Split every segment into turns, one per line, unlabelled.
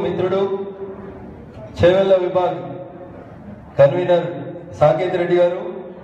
మిత్రుడు చేవెళ్ల విభాగ్ కన్వీనర్ సాకేత్ రెడ్డి గారు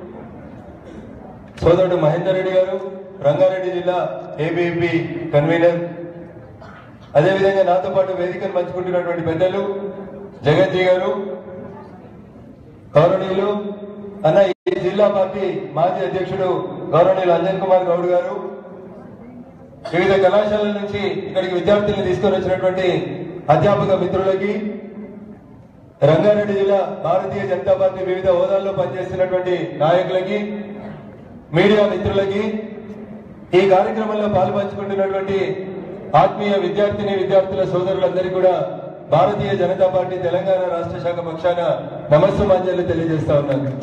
సోదరుడు మహేందర్ రెడ్డి గారు రంగారెడ్డి జిల్లా ఏబీపీ కన్వీనర్ అదేవిధంగా నాతో పాటు వేదికను పంచుకుంటున్నటువంటి పెద్దలు జగజ్జీ గారు గౌరవనీయులు అన్న ఈ జిల్లా పార్టీ మాజీ అధ్యక్షుడు గౌరవనీయులు అంజన్ కుమార్ గౌడ్ గారు వివిధ కళాశాలల నుంచి ఇక్కడికి విద్యార్థులను తీసుకొని వచ్చినటువంటి అధ్యాపక మిత్రులకి రంగారెడ్డి జిల్లా భారతీయ జనతా పార్టీ వివిధ హోదాల్లో పనిచేస్తున్నటువంటి నాయకులకి మీడియా మిత్రులకి ఈ కార్యక్రమంలో పాల్పంచుకుంటున్నటువంటి ఆత్మీయ విద్యార్థిని విద్యార్థుల సోదరులందరికీ కూడా భారతీయ జనతా పార్టీ తెలంగాణ రాష్ట్ర శాఖ పక్షాన నమస్సుమాంజలు తెలియజేస్తా ఉన్నాను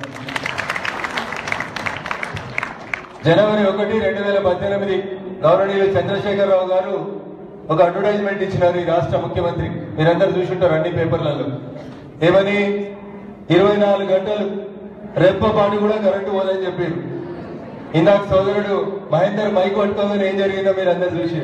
జనవరి ఒకటి రెండు వేల పద్దెనిమిది గౌరవనీయులు చంద్రశేఖరరావు గారు ఒక అడ్వర్టైజ్మెంట్ ఇచ్చినారు ఈ రాష్ట్ర ముఖ్యమంత్రి మీరందరూ చూసుంటారు అన్ని పేపర్లలో ఏమని ఇరవై నాలుగు గంటలు రెప్పపాటు కూడా కరెంటు పోదని చెప్పారు ఇందాక సోదరుడు మహేందర్ మైక్ పట్టుకోగానే ఏం జరిగిందో మీరు అందరు చూసి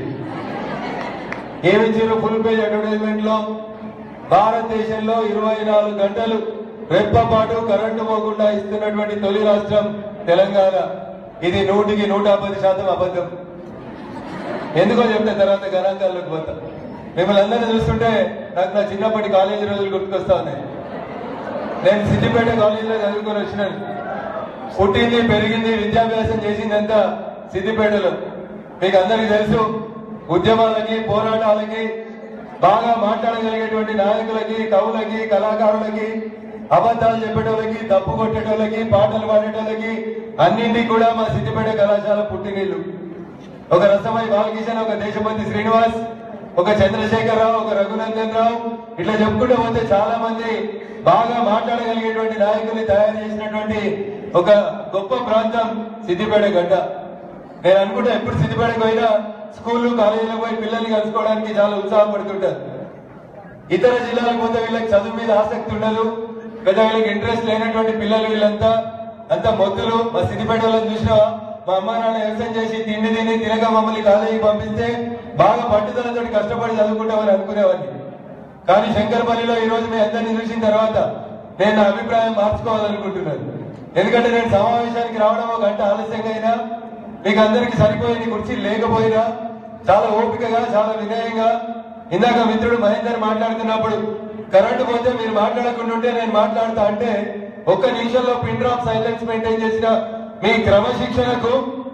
ఏమిచ్చారు ఫుల్ పేజ్ అడ్వర్టైజ్మెంట్ లో భారతదేశంలో ఇరవై నాలుగు గంటలు రెప్పపాటు కరెంటు పోకుండా ఇస్తున్నటువంటి తొలి రాష్ట్రం తెలంగాణ ఇది నూటికి నూట పది శాతం అబద్ధం ఎందుకో చెప్తే తర్వాత గణాంకాల్లోకి పోతా మిమ్మల్ని అందరినీ చూస్తుంటే నాకు నా చిన్నప్పటి కాలేజీ రోజులు గుర్తుకొస్తా ఉన్నాయి నేను సిద్దిపేట కాలేజీలో చదువుకొని వచ్చినాను పుట్టింది పెరిగింది విద్యాభ్యాసం చేసిందంతా సిద్దిపేటలో మీకు అందరికీ తెలుసు ఉద్యమాలకి పోరాటాలకి బాగా మాట్లాడగలిగేటువంటి నాయకులకి కవులకి కళాకారులకి అబద్ధాలు చెప్పేటోళ్ళకి తప్పు కొట్టేటోళ్ళకి పాటలు పాడేటోళ్ళకి అన్నింటికి కూడా మా సిద్దిపేట కళాశాల పుట్టినీళ్ళు ఒక రసమై బాలకిషన్ ఒక దేశపతి శ్రీనివాస్ ఒక చంద్రశేఖర్ రావు ఒక రఘునందన్ రావు ఇట్లా చెప్పుకుంటూ పోతే చాలా మంది బాగా మాట్లాడగలిగేటువంటి నాయకుల్ని తయారు చేసినటువంటి ఒక గొప్ప ప్రాంతం సిద్దిపేట గడ్డ నేను అనుకుంటా ఎప్పుడు సిద్దిపేటకు పోయినా స్కూళ్ళు కాలేజీలకు పోయి పిల్లల్ని కలుసుకోవడానికి చాలా ఉత్సాహపడుతుంటారు ఇతర జిల్లాలకు పోతే వీళ్ళకి చదువు మీద ఆసక్తి ఉండదు పెద్ద వీళ్ళకి ఇంట్రెస్ట్ లేనటువంటి పిల్లలు వీళ్ళంతా అంతా మొద్దులు మా సిద్దిపేట వాళ్ళని చూసినావా మా అమ్మ నాన్న వ్యవసాయం చేసి తిండి తిని తినక మమ్మల్ని కాలేజీకి పంపిస్తే బాగా పట్టుదలతో కష్టపడి చదువుకుంటామని అనుకునేవాడిని కానీ శంకర్పల్లిలో ఈ రోజు మీ అందరినీ చూసిన తర్వాత నేను నా అభిప్రాయం మార్చుకోవాలనుకుంటున్నాను ఎందుకంటే నేను సమావేశానికి రావడం ఒక గంట ఆలస్యంగా అయినా మీకు అందరికి సరిపోయే కుర్చీ లేకపోయినా చాలా ఓపికగా చాలా వినయంగా ఇందాక మిత్రుడు మహేందర్ మాట్లాడుతున్నప్పుడు కరెంటు పోతే మీరు మాట్లాడకుండా ఉంటే నేను మాట్లాడతా అంటే ఒక్క నిమిషంలో పిన్ డ్రాప్ సైలెన్స్ మెయింటైన్ చేసిన మీ క్రమశిక్షణకు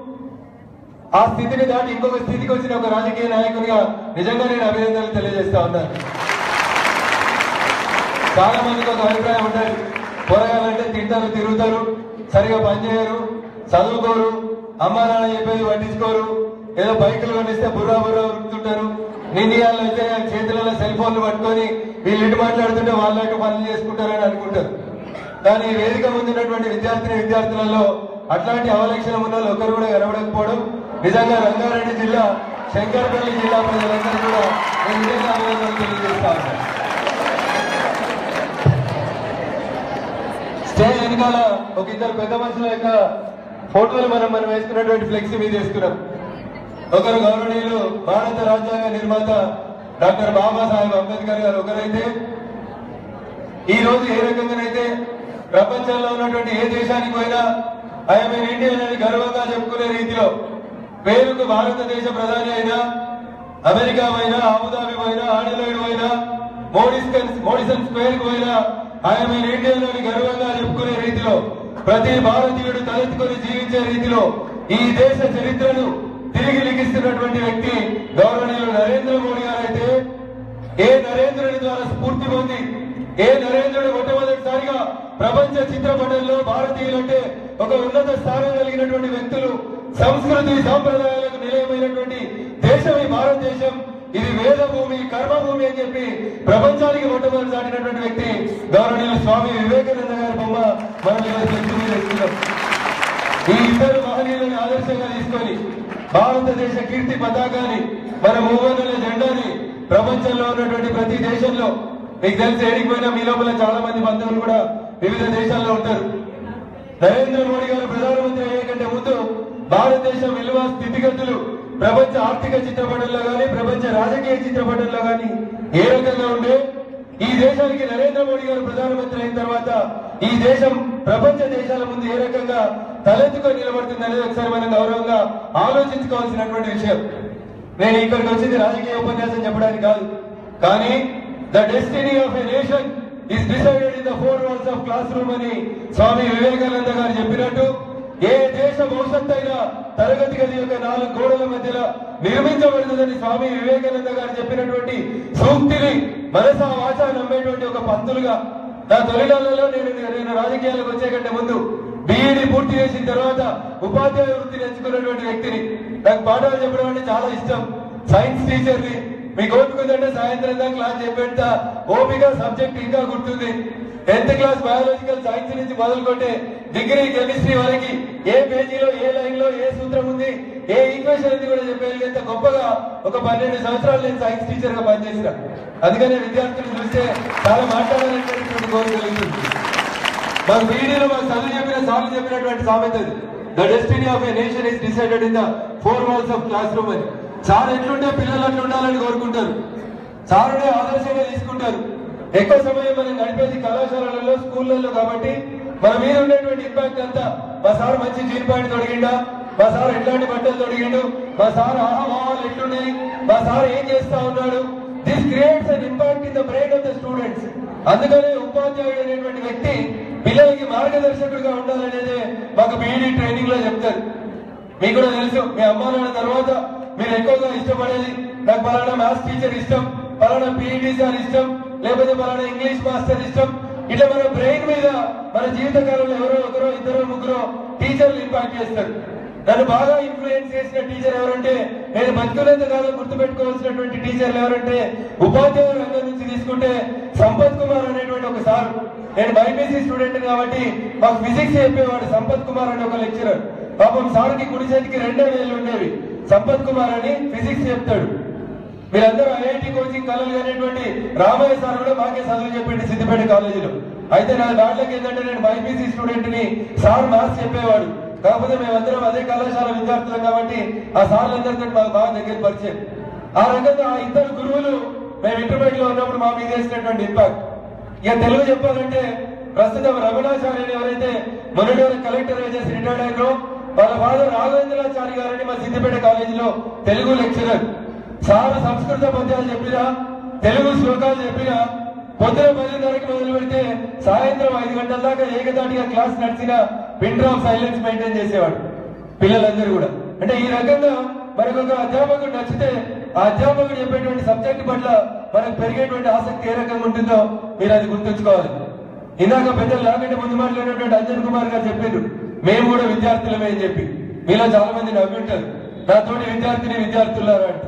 ఆ స్థితిని దాటి ఇంకొక స్థితికి వచ్చిన ఒక రాజకీయ నాయకునిగా నిజంగా నేను అభినందనలు తెలియజేస్తా ఉన్నాను చాలా మందికి ఒక అభిప్రాయం ఉంటుంది పోరగాలంటే తింటారు తిరుగుతారు సరిగా పనిచేయరు చదువుకోరు అమ్మా నాన్న చెప్పేది పట్టించుకోరు ఏదో బైకులు కొనిస్తే బుర్రా బుర్రా ఉరుకుతుంటారు నిండియాల్లో అయితే చేతులలో సెల్ ఫోన్లు పట్టుకొని వీళ్ళు ఇటు మాట్లాడుతుంటే వాళ్ళు అటు పనులు చేసుకుంటారని అనుకుంటారు కానీ ఈ వేదిక ముందున్నటువంటి విద్యార్థిని విద్యార్థులలో అట్లాంటి అవలక్షణం ఉన్న వాళ్ళు ఒకరు కూడా కనబడకపోవడం నిజంగా రంగారెడ్డి జిల్లా శంకరపల్లి జిల్లా ప్రజలందరూ కూడా నేను నిజంగా అభినందనలు తెలియజేస్తా ఉన్నాను స్టేజ్ వెనకాల ఒక ఇద్దరు పెద్ద మనుషుల యొక్క ఫోటోలు మనం మనం వేసుకున్నటువంటి ఫ్లెక్సీ మీద వేసుకున్నాం ఒకరు గౌరవనీయులు భారత రాజ్యాంగ నిర్మాత డాక్టర్ బాబాసాహెబ్ అంబేద్కర్ గారు ఒకరైతే ఈ రోజు ఏ రకంగానైతే ప్రపంచంలో ఉన్నటువంటి ఏ దేశానికి పోయినా ఐఎమ్ ఇండియన్ అని గర్వంగా చెప్పుకునే రీతిలో పేరుకు భారతదేశ ప్రధాని అయినా అమెరికా పోయినా అబుదాబి పోయినా ఆడిలోడ్ పోయినా మోడిసన్ మోడిసన్ స్క్వేర్ కు పోయినా ఐఎమ్ ఇండియన్ అని గర్వంగా చెప్పుకునే రీతిలో ప్రతి భారతీయుడు తలెత్తుకొని జీవించే రీతిలో ఈ దేశ చరిత్రను తిరిగి లిఖిస్తున్నటువంటి వ్యక్తి గౌరవనీయులు నరేంద్ర మోడీ గారు అయితే ఏ నరేంద్రుడి ద్వారా స్ఫూర్తి పొంది ఏ నరేంద్రుడు మొట్టమొదటిసారిగా ప్రపంచ చిత్రపటంలో భారతీయులంటే ఒక ఉన్నత స్థానం కలిగినటువంటి వ్యక్తులు సంస్కృతి సాంప్రదాయాలకు నిలయమైనటువంటి దేశం ఈ భారతదేశం ఇది వేద భూమి కర్మ భూమి అని చెప్పి ప్రపంచానికి మొట్టమొదటి చాటినటువంటి వ్యక్తి గౌరవనీయులు స్వామి వివేకానంద గారి బొమ్మ మనం ఈరోజు ఫ్లెక్సీ మీద వేసుకున్నాం ఈ ఇద్దరు మహనీయులను ఆదర్శంగా తీసుకొని భారతదేశ కీర్తి పతాకాన్ని మన మూవన్నుల జెండాని ప్రపంచంలో ఉన్నటువంటి ప్రతి దేశంలో మీకు తెలిసి ఏడికి పోయినా మీ లోపల చాలా మంది బంధువులు కూడా వివిధ దేశాల్లో ఉంటారు నరేంద్ర మోడీ గారు ప్రధానమంత్రి అయ్యే కంటే ముందు భారతదేశం విలువ స్థితిగతులు ప్రపంచ ఆర్థిక చిత్రపటంలో గాని ప్రపంచ రాజకీయ చిత్రపటంలో గాని ఏ రకంగా ఉండే ఈ దేశానికి నరేంద్ర మోడీ గారు ప్రధానమంత్రి అయిన తర్వాత ఈ దేశం ప్రపంచ దేశాల ముందు ఏ రకంగా తలెత్తుకొని నిలబడుతుంది అనేది ఒకసారి మనం గౌరవంగా ఆలోచించుకోవాల్సినటువంటి విషయం నేను ఇక్కడికి వచ్చింది రాజకీయ ఉపన్యాసం చెప్పడానికి కాదు కానీ the destiny of a nation is decided in the four walls of classroom అని స్వామి వివేకానంద గారు చెప్పినట్టు ఏ దేశ భవిష్యత్తు అయినా తరగతి గది యొక్క నాలుగు గోడల మధ్యలో నిర్మించబడుతుందని స్వామి వివేకానంద గారు చెప్పినటువంటి సూక్తిని మనసా వాచ నమ్మేటువంటి ఒక పంతులుగా నా తొలినాళ్లలో నేను నేను రాజకీయాలకు వచ్చే కంటే ముందు బీఈడి పూర్తి చేసిన తర్వాత ఉపాధ్యాయ వృత్తిని ఎంచుకున్నటువంటి వ్యక్తిని నాకు పాఠాలు చెప్పడం అంటే చాలా ఇష్టం సైన్స్ టీచర్ని మీకు ఓపిక ఉందంటే సాయంత్రం దాకా క్లాస్ చెప్పేట ఓపిక సబ్జెక్ట్ ఇంకా గుర్తుంది టెన్త్ క్లాస్ బయాలజికల్ సైన్స్ నుంచి మొదలుకొంటే డిగ్రీ కెమిస్ట్రీ వరకు ఏ పేజీలో ఏ లైన్ లో ఏ సూత్రం ఉంది ఏ ఈక్వేషన్ ఉంది కూడా చెప్పగలిగేంత గొప్పగా ఒక పన్నెండు సంవత్సరాలు నేను సైన్స్ టీచర్ గా పనిచేసిన అందుకనే విద్యార్థులు చూస్తే చాలా మాట్లాడాలనేటువంటి కోరిక కలుగుతుంది మాకు బీడీలో మాకు చదువు చెప్పిన సార్లు చెప్పినటువంటి సామెత అది the destiny of a nation is decided in the four walls of classroom అని సార్ ఎట్లుంటే పిల్లలు అట్లా ఉండాలని కోరుకుంటారు సారుడే ఆదర్శంగా తీసుకుంటారు ఎక్కువ సమయం మనం గడిపేది కళాశాలలలో స్కూళ్ళల్లో కాబట్టి మన మీద ఉండేటువంటి ఇంపాక్ట్ అంతా మా సార్ మంచి జీన్ పాయింట్ తొడిగిండా మా సార్ ఎట్లాంటి బట్టలు తొడిగిండు మా సార్ ఆహాభావాలు ఎట్లున్నాయి మా సార్ ఏం చేస్తా ఉన్నాడు this creates an impact in the brain of the students అందుకనే ఉపాధ్యాయుడు అనేటువంటి వ్యక్తి పిల్లలకి మార్గదర్శకుడిగా ఉండాలనేది మాకు బీఈడీ ట్రైనింగ్ లో చెప్తారు మీకు కూడా తెలుసు మీ అమ్మా నాన్న తర్వాత మీరు ఎక్కువగా ఇష్టపడేది నాకు పలానా మ్యాథ్స్ టీచర్ ఇష్టం పలానా పీఈటీ సార్ ఇష్టం లేకపోతే పలానా ఇంగ్లీష్ మాస్టర్ ఇష్టం ఇట్లా మన బ్రెయిన్ మీద మన జీవితకాలంలో ఎవరో ఒకరో ఇద్దరు ముగ్గురు టీచర్లు ఇంపాక్ట్ చేస్తారు నన్ను బాగా ఇన్ఫ్లుయెన్స్ చేసిన టీచర్ ఎవరంటే నేను బతుకున్నంత కాలం గుర్తుపెట్టుకోవాల్సినటువంటి టీచర్లు ఎవరంటే ఉపాధ్యాయుల రంగం నుంచి తీసుకుంటే సంపత్ కుమార్ అనేటువంటి ఒక సార్ నేను బైపీసీ స్టూడెంట్ కాబట్టి మాకు ఫిజిక్స్ చెప్పేవాడు సంపత్ కుమార్ అనే ఒక లెక్చరర్ పాపం సార్కి కుడి చేతికి రెండే వేలు ఉండేవి సంపత్ కుమార్ అని ఫిజిక్స్ చెప్తాడు మీరందరూ ఐఐటి కోచింగ్ కలలు అనేటువంటి రామయ్య సార్ కూడా మాకే చదువు చెప్పింది సిద్దిపేట కాలేజీలో అయితే నా దాంట్లోకి ఏంటంటే నేను బైపీసీ స్టూడెంట్ ని సార్ మ్యాథ్స్ చెప్పేవాడు కాకపోతే మేమందరం అదే కళాశాల విద్యార్థులం కాబట్టి ఆ సార్లందరితో మాకు బాగా దగ్గర పరిచయం ఆ రకంగా ఆ ఇద్దరు గురువులు మేము ఇంటర్మీడియట్ లో ఉన్నప్పుడు మా మీద చేసినటువంటి ఇంపాక్ట్ ఇక తెలుగు చెప్పాలంటే ప్రస్తుతం రమణాచార్యులు ఎవరైతే మొన్నటి వరకు కలెక్టర్ గా చేసి రిటైర్డ్ అయ్యారో వాళ్ళ ఫాదర్ రాఘవేంద్రాచారి గారని మా సిద్దిపేట కాలేజీలో తెలుగు లెక్చరర్ సార్ సంస్కృత పద్యాలు చెప్పినా తెలుగు శ్లోకాలు చెప్పినా పొద్దున పదిన్నరకి మొదలు పెడితే సాయంత్రం ఐదు గంటల దాకా ఏకదాటిగా క్లాస్ నడిచిన పిన్ డ్రాప్ సైలెన్స్ మెయింటైన్ చేసేవాడు పిల్లలందరూ కూడా అంటే ఈ రకంగా మనకు ఒక అధ్యాపకుడు నచ్చితే ఆ అధ్యాపకుడు చెప్పేటువంటి సబ్జెక్ట్ పట్ల మనకు పెరిగేటువంటి ఆసక్తి ఏ రకంగా ఉంటుందో మీరు అది గుర్తుంచుకోవాలి ఇందాక పెద్దలు నాకంటే ముందు మాట్లాడినటువంటి అంజన్ కుమార్ గారు చెప్పారు మేము కూడా విద్యార్థులమే అని చెప్పి మీలో చాలా మంది నవ్వింటారు నాతోటి విద్యార్థిని విద్యార్థులారా అంటారు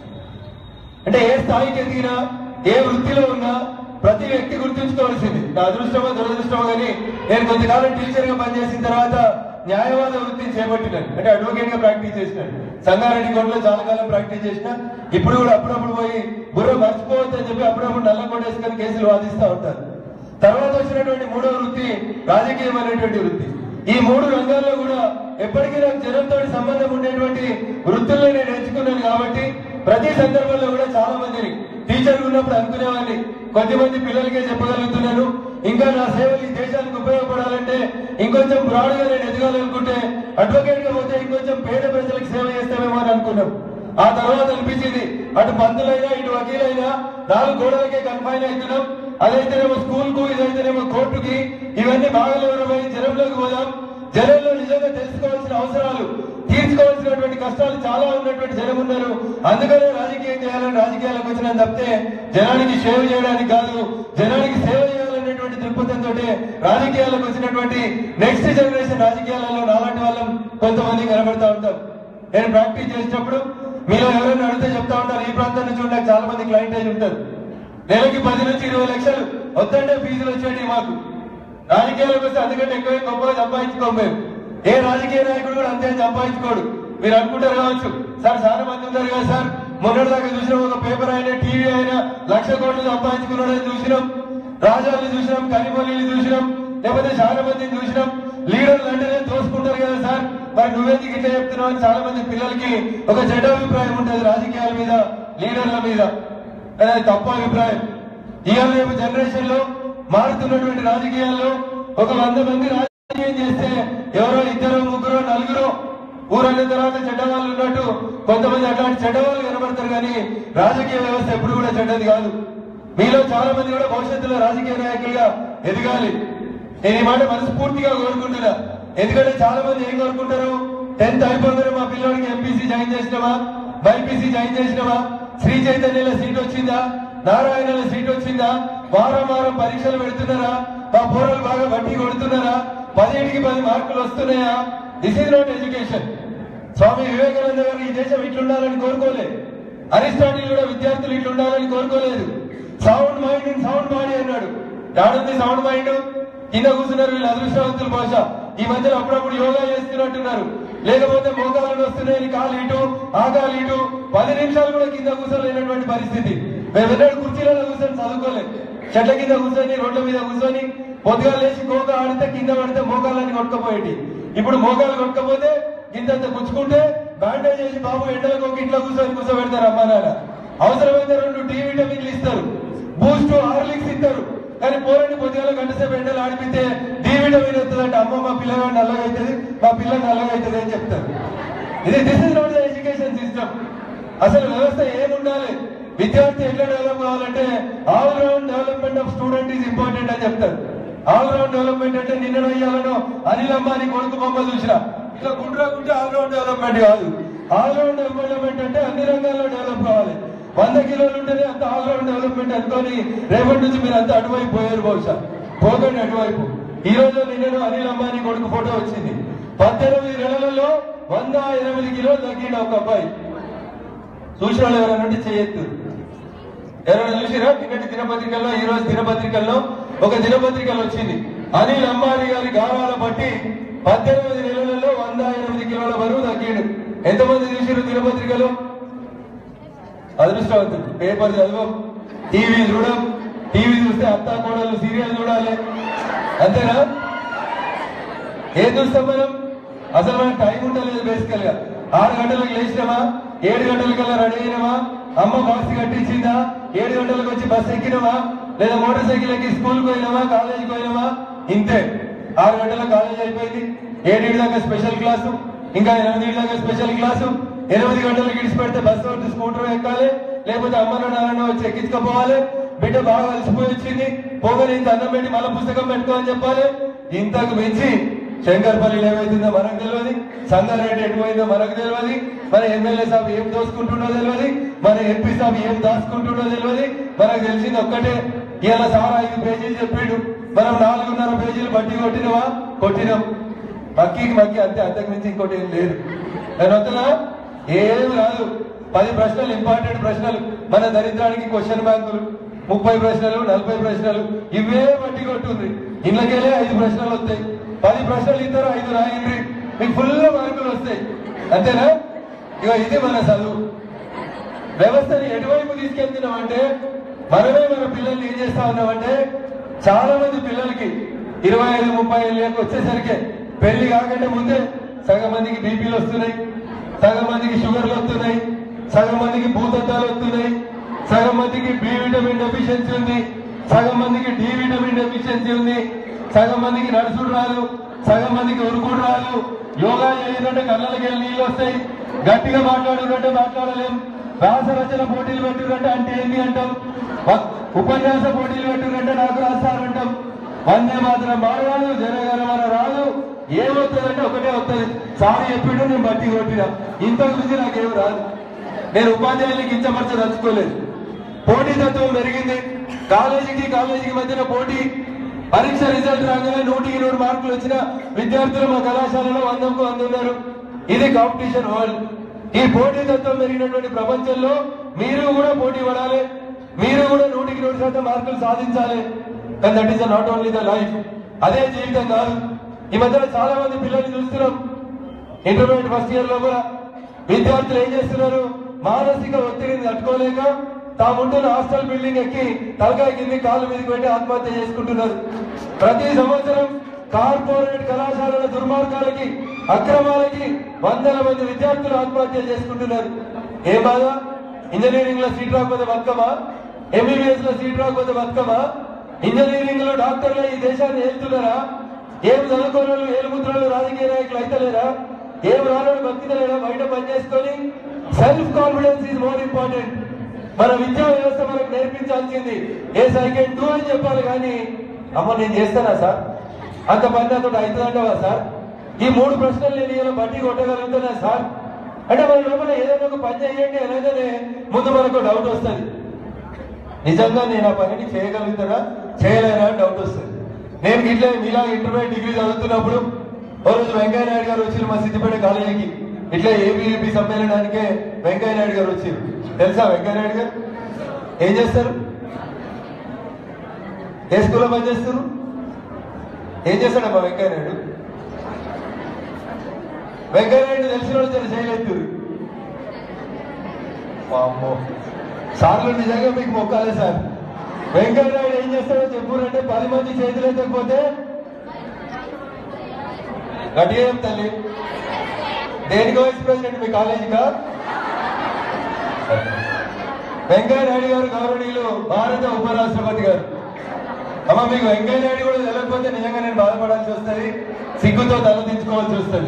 అంటే ఏ స్థాయికి ఎదిగినా ఏ వృత్తిలో ఉన్నా ప్రతి వ్యక్తి గుర్తుంచుకోవాల్సింది నా అదృష్టమో దురదృష్టమో కానీ నేను కొంతకాలం టీచర్ గా పనిచేసిన తర్వాత న్యాయవాద వృత్తిని చేపట్టినాను అంటే అడ్వకేట్ గా ప్రాక్టీస్ చేసినాను సంగారెడ్డి కోర్టులో చాలా కాలం ప్రాక్టీస్ చేసిన ఇప్పుడు కూడా అప్పుడప్పుడు పోయి బుర్ర మర్చిపోవద్దు అని చెప్పి అప్పుడప్పుడు నల్ల కొట్టేసుకొని కేసులు వాదిస్తూ ఉంటారు తర్వాత వచ్చినటువంటి మూడో వృత్తి రాజకీయం అనేటువంటి వృత్తి ఈ మూడు రంగాల్లో కూడా ఎప్పటికీ నాకు జనంతో సంబంధం ఉండేటువంటి వృత్తుల్లో నేను ఎంచుకున్నాను కాబట్టి ప్రతి సందర్భంలో కూడా చాలా మందిని టీచర్ ఉన్నప్పుడు అనుకునేవాడిని కొద్దిమంది పిల్లలకే చెప్పగలుగుతున్నాను ఇంకా నా సేవలు ఈ దేశానికి ఉపయోగపడాలంటే ఇంకొంచెం బ్రాడ్ గా నేను ఎదగాలనుకుంటే అడ్వకేట్ గా పోతే ఇంకొంచెం పేద ప్రజలకు సేవ చేస్తామేమో అని అనుకున్నాం ఆ తర్వాత అనిపించింది అటు పంతులైనా ఇటు వకీలైనా నాలుగు గోడలకే కన్ఫైన్ అవుతున్నాం అదైతేనేమో స్కూల్ కు ఇదైతేనేమో కోర్టుకి ఇవన్నీ బాగలేవరమై జనంలోకి పోదాం జనంలో నిజంగా తెలుసుకోవాల్సిన అవసరాలు తీర్చుకోవాల్సినటువంటి కష్టాలు చాలా ఉన్నటువంటి జనం ఉన్నారు అందుకనే రాజకీయం చేయాలని రాజకీయాలకు వచ్చిన తప్పితే జనానికి సేవ చేయడానికి కాదు జనానికి సేవ చేయాలనేటువంటి దృక్పథంతో రాజకీయాలకు వచ్చినటువంటి నెక్స్ట్ జనరేషన్ రాజకీయాలలో నాలాంటి వాళ్ళం కొంతమంది కనబడతా ఉంటాం నేను ప్రాక్టీస్ చేసినప్పుడు మీరు ఎవరైనా అడిగితే చెప్తా ఉంటారు ఈ ప్రాంతం నుంచి నాకు చాలా మంది క్లయింటేజ్ ఉంటారు నెలకి పది నుంచి ఇరవై లక్షలు వద్దంటే ఫీజులు వచ్చేటి మాకు రాజకీయాలకు వస్తే అందుకంటే ఎక్కువ గొప్పగా సంపాదించుకోం మేము ఏ రాజకీయ నాయకుడు కూడా అంతే సంపాదించుకోడు మీరు అనుకుంటారు కావచ్చు సార్ చాలా మంది ఉన్నారు కదా సార్ మొన్నటి దాకా చూసినాం ఒక పేపర్ అయినా టీవీ అయినా లక్ష కోట్లు సంపాదించుకున్నాడని చూసినాం రాజాలను చూసినాం కనిపల్లిని చూసినాం లేకపోతే చాలా మందిని చూసినాం లీడర్లు అంటేనే తోసుకుంటారు కదా సార్ మరి నువ్వేందుకు ఇట్లా చెప్తున్నావు అని చాలా మంది పిల్లలకి ఒక చెడ్డ అభిప్రాయం ఉంటుంది రాజకీయాల మీద లీడర్ల మీద కానీ అది తప్పు అభిప్రాయం ఇవాళ రేపు జనరేషన్ లో మారుతున్నటువంటి రాజకీయాల్లో ఒక వంద మంది రాజకీయం చేస్తే ఎవరో ఇద్దరు ముగ్గురు నలుగురు ఊరన్న తర్వాత చెడ్డవాళ్ళు ఉన్నట్టు కొంతమంది అట్లాంటి చెడ్డవాళ్ళు కనబడతారు కానీ రాజకీయ వ్యవస్థ ఎప్పుడు కూడా చెడ్డది కాదు మీలో చాలా మంది కూడా భవిష్యత్తులో రాజకీయ నాయకులుగా ఎదగాలి నేను ఈ మాట మనస్ఫూర్తిగా కోరుకుంటున్నా ఎందుకంటే చాలా మంది ఏం కోరుకుంటారు టెన్త్ అయిపోగానే మా పిల్లడికి ఎంపీసీ జాయిన్ చేసినామా బైపీసీ జాయిన్ చేసినామా శ్రీ చైతన్యలో సీట్ వచ్చిందా నారాయణలో సీట్ వచ్చిందా వారం వారం పరీక్షలు పెడుతున్నారా మా పోరలు బాగా బట్టి కొడుతున్నారా పదిహేడుకి పది మార్కులు వస్తున్నాయా this is not education Swami Vivekananda గారు ఈ దేశం ఇట్లుండాలని కోరుకోలే అరిస్టాటిల్ కూడా విద్యార్థులు ఇట్లుండాలని కోరుకోలేదు sound mind in sound body అన్నాడు యాడుంది సౌండ్ మైండ్ కింద కూర్చున్నారు వీళ్ళు అదృష్టవంతులు బహుశా ఈ మధ్యలో అప్పుడప్పుడు యోగా చేస్తున్నట్టున్నారు లేకపోతే మోకాలు వస్తున్నాయని కాలు ఇటు ఆ కాలు ఇటు పది నిమిషాలు కూడా కింద కూర్చోలేనటువంటి పరిస్థితి మేము ఎన్నడూ కుర్చీలలో కూర్చొని చదువుకోలేదు చెట్ల కింద కూర్చొని రోడ్ల మీద కూర్చొని పొద్దుగా లేచి కోక ఆడితే కింద పడితే మోకాళ్ళని కొట్టుకపోయేటి ఇప్పుడు మోకాలు కొట్టుకపోతే ఇంతంత గుచ్చుకుంటే బ్యాండేజ్ చేసి బాబు ఎండలకు ఒక ఇంట్లో కూర్చొని కూర్చోబెడతారు అమ్మా నాన్న అవసరమైతే రెండు డి విటమిన్లు ఇస్తారు బూస్ట్ హార్లిక్స్ ఇస్తారు కానీ పోరండి పొద్దుగాల గంట సేపు ఎండలు ఆడిపితే డి విటమిన్ వస్తుందంటే అమ్మ మా పిల్లగాడు నల్లగా అవుతుంది మా పిల్ల నల్లగా అవుతుంది అని చెప్తారు ఇది this is not the education system అసలు వ్యవస్థ ఏముండాలి విద్యార్థి ఎట్లా డెవలప్ కావాలంటే all round development of student is important అని చెప్తారు ఆల్ రౌండ్ డెవలప్మెంట్ అంటే నిన్న అయ్యాలను అనిల్ అంబానీ కొడుకు బొమ్మ చూసిన ఇట్లా గుండ్రా గుంటే ఆల్ రౌండ్ డెవలప్మెంట్ కాదు ఆల్ రౌండ్ డెవలప్మెంట్ అంటే అన్ని రంగాల్లో డెవలప్ కావాలి వంద కిలోలు ఉంటేనే అంత ఆల్ రౌండ్ డెవలప్మెంట్ అనుకొని రేపటి నుంచి మీరు అంత అటువైపు పోయారు బహుశా పోకండి అటువైపు ఈ రోజు నిన్న అనిల్ అంబానీ కొడుకు ఫోటో వచ్చింది పద్దెనిమిది నెలలలో వంద ఎనిమిది కిలోలు తగ్గిండు ఒక అబ్బాయి చూసిన వాళ్ళు ఎవరైనా ఉంటే చేయొద్దు ఎవరైనా చూసిరా నిన్నటి దినపత్రికల్లో ఈ రోజు దినపత్రికల్లో ఒక దినపత్రికలో వచ్చింది అనిల్ అంబానీ గారి గారాల బట్టి పద్దెనిమిది నెలలలో వంద ఎనిమిది కిలోల బరువు తగ్గిండు ఎంతమంది చూసిరు దినపత్రికలో అదృష్టవంతుడు పేపర్ చదవం టీవీ చూడం టీవీ చూస్తే అత్తా కోడలు సీరియల్ చూడాలి అంతేనా ఏం చూస్తాం మనం అసలు మనకు టైం ఉండలేదు బేసికల్ గా ఆరు గంటలకు లేచినామా ఏడు గంటలకల్లా రెడీ అయినామా అమ్మ బాక్స్ కట్టించిందా ఏడు గంటలకు వచ్చి బస్ ఎక్కినామా లేదా మోటార్ సైకిల్ ఎక్కి స్కూల్ పోయినామా కాలేజీకి పోయినామా ఇంతే ఆరు గంటల కాలేజ్ అయిపోయింది ఏడు దాకా స్పెషల్ క్లాసు ఇంకా ఎనిమిది దాకా స్పెషల్ క్లాసు ఎనిమిది గంటలకు ఇడిచి పెడితే బస్సు వచ్చి స్కూటర్ ఎక్కాలి లేకపోతే అమ్మను నాన్న వచ్చి ఎక్కించుకోపోవాలి బిడ్డ బాగా అలసిపోయి వచ్చింది పోగని ఇంత అన్నం పెట్టి మళ్ళీ పుస్తకం పెట్టుకో అని చెప్పాలి ఇంతకు మించి శంకర్పల్లి ఏమైతుందో మనకు తెలియదు సంగారెడ్డి ఎటుపోయిందో మనకు తెలియదు మన ఎమ్మెల్యే సాబ్ ఏం దోసుకుంటుండో తెలియదు మన ఎంపీ సాబ్ ఏం దాచుకుంటుండో తెలియదు మనకు తెలిసింది ఒక్కటే ఇలా సార్ ఐదు పేజీలు చెప్పిండు మనం నాలుగున్నర పేజీలు బట్టి కొట్టినవా కొట్టినాం మక్కీకి మక్కి అంతే అంతకు మించి ఇంకోటి ఏం లేదు నేను వస్తున్నా ఏం రాదు పది ప్రశ్నలు ఇంపార్టెంట్ ప్రశ్నలు మన దరిద్రానికి క్వశ్చన్ బ్యాంకులు ముప్పై ప్రశ్నలు నలభై ప్రశ్నలు ఇవే బట్టి కొట్టుంది ఇళ్ళకెళ్ళే ఐదు ప్రశ్నలు వస్తాయి పది ప్రశ్నలు ఇద్దరు ఐదు రాయండి మీకు ఫుల్ మార్కులు వస్తాయి అంతేనా ఇక ఇది మన చదువు వ్యవస్థని ఎటువైపు తీసుకెళ్తున్నామంటే మనమే మన పిల్లల్ని ఏం చేస్తా ఉన్నామంటే చాలా మంది పిల్లలకి ఇరవై ఐదు ముప్పై ఏళ్ళకి వచ్చేసరికి పెళ్లి కాకంటే ముందే సగం మందికి బీపీలు వస్తున్నాయి సగం మందికి షుగర్లు వస్తున్నాయి సగం మందికి భూతత్వాలు వస్తున్నాయి సగం మందికి బి విటమిన్ డెఫిషియన్సీ ఉంది సగం మందికి డి విటమిన్ డెఫిషియన్సీ ఉంది సగం మందికి నడుచుడు రాదు సగం మందికి ఉరుకుడు రాదు యోగా చేయాలంటే కళ్ళకి వెళ్ళి నీళ్ళు వస్తాయి గట్టిగా మాట్లాడుకుంటే మాట్లాడలేం వ్యాస రచన పోటీలు పెట్టుకుంటే అంటే ఏంటి అంటాం వ- ఉపన్యాస పోటీలు పెట్టుకుంటే నాకు రాస్తారంటాం వందే మాత్రం మారరాదు జనగణమన రాదు ఏమవుతుందంటే ఒకటే వస్తుంది సారి చెప్పిండు నేను బట్టి కొట్టినా ఇంతకు మించి నాకేం రాదు నేను ఉపాధ్యాయులకి కించపరచదలుచుకోలేదు పోటీ తత్వం పెరిగింది కాలేజీకి కాలేజీకి మధ్యన పోటీ పరీక్ష రిజల్ట్ రాగానే నూటికి నూరు మార్కులు వచ్చిన విద్యార్థులు మా కళాశాలలో వందకు వంద ఉన్నారు ఇది కాంపిటీషన్ వరల్డ్ ఈ పోటీ తత్వం పెరిగినటువంటి ప్రపంచంలో మీరు కూడా పోటీ పడాలి మీరు కూడా నూటికి నూరు శాతం మార్కులు సాధించాలి కానీ that is not only the life అదే జీవితం కాదు ఈ మధ్యలో చాలా మంది పిల్లల్ని చూస్తున్నాం ఇంటర్మీడియట్ ఫస్ట్ ఇయర్ లో కూడా విద్యార్థులు ఏం చేస్తున్నారు మానసిక ఒత్తిడిని తట్టుకోలేక తాముంటున్న హాస్టల్ బిల్డింగ్ ఎక్కి తలకాయ కింది కాలు మీదకి పెట్టి ఆత్మహత్య చేసుకుంటున్నారు ప్రతి సంవత్సరం కార్పొరేట్ కళాశాలల దుర్మార్గాలకి అక్రమాలకి వందల మంది విద్యార్థులు ఆత్మహత్య చేసుకుంటున్నారు ఏ బాధ ఇంజనీరింగ్ లో సీట్ రాకపోతే బతుకమా ఎంబీబీఎస్ లో సీట్ రాకపోతే బతుకమా ఇంజనీరింగ్ లో డాక్టర్లు ఈ దేశాన్ని ఏలుతున్నారా ఏం చదువుకోని వాళ్ళు ఏలుముద్రలు రాజకీయ నాయకులు అయితలేరా ఏం రానోడు బతికలేరా బయట పని చేసుకొని self confidence is more important మన విద్యా వ్యవస్థ మనకు నేర్పించాల్సింది ఏ సైకెండ్ టూ అని చెప్పాలి కానీ అమ్మ నేను చేస్తానా సార్ అంత పని నాతో అవుతుందంటావా సార్ ఈ మూడు ప్రశ్నలు నేను ఇలా బట్టి కొట్టగలుగుతున్నా సార్ అంటే మన లోపల ఏదైనా ఒక పని చేయండి అనగానే ముందు మనకు డౌట్ వస్తుంది నిజంగా నేను ఆ పనిని చేయగలుగుతానా చేయలేనా అని డౌట్ వస్తుంది నేను ఇట్లా మీలా ఇంటర్మీడియట్ డిగ్రీ చదువుతున్నప్పుడు ఓ రోజు వెంకయ్య నాయుడు గారు వచ్చి మా సిద్దిపేట కాలేజీకి ఇట్లా ఏబీవీపీ సమ్మేళనానికే వెంకయ్య నాయుడు గారు వచ్చారు తెలుసా వెంకయ్య నాయుడు గారు ఏం చేస్తారు ఏ స్కూల్లో పనిచేస్తారు ఏం చేస్తాడమ్మా వెంకయ్య నాయుడు వెంకయ్య నాయుడు తెలిసిన వాళ్ళు చాలా చేయలేదు వామ్మో సార్లు నిజంగా మీకు మొక్కాలి సార్ వెంకయ్య నాయుడు ఏం చేస్తాడో చెప్పురంటే పది మంది చేతులు ఎత్తకపోతే గట్టిగా ఏం తల్లి దేనికి వైస్ ప్రెసిడెంట్ మీ కాలేజీకా వెంకయ్య నాయుడు గారు గౌరవనీయులు భారత ఉపరాష్ట్రపతి గారు అమ్మ మీకు వెంకయ్య నాయుడు కూడా తెలియకపోతే నిజంగా నేను బాధపడాల్సి వస్తుంది సిగ్గుతో తలదించుకోవాల్సి వస్తుంది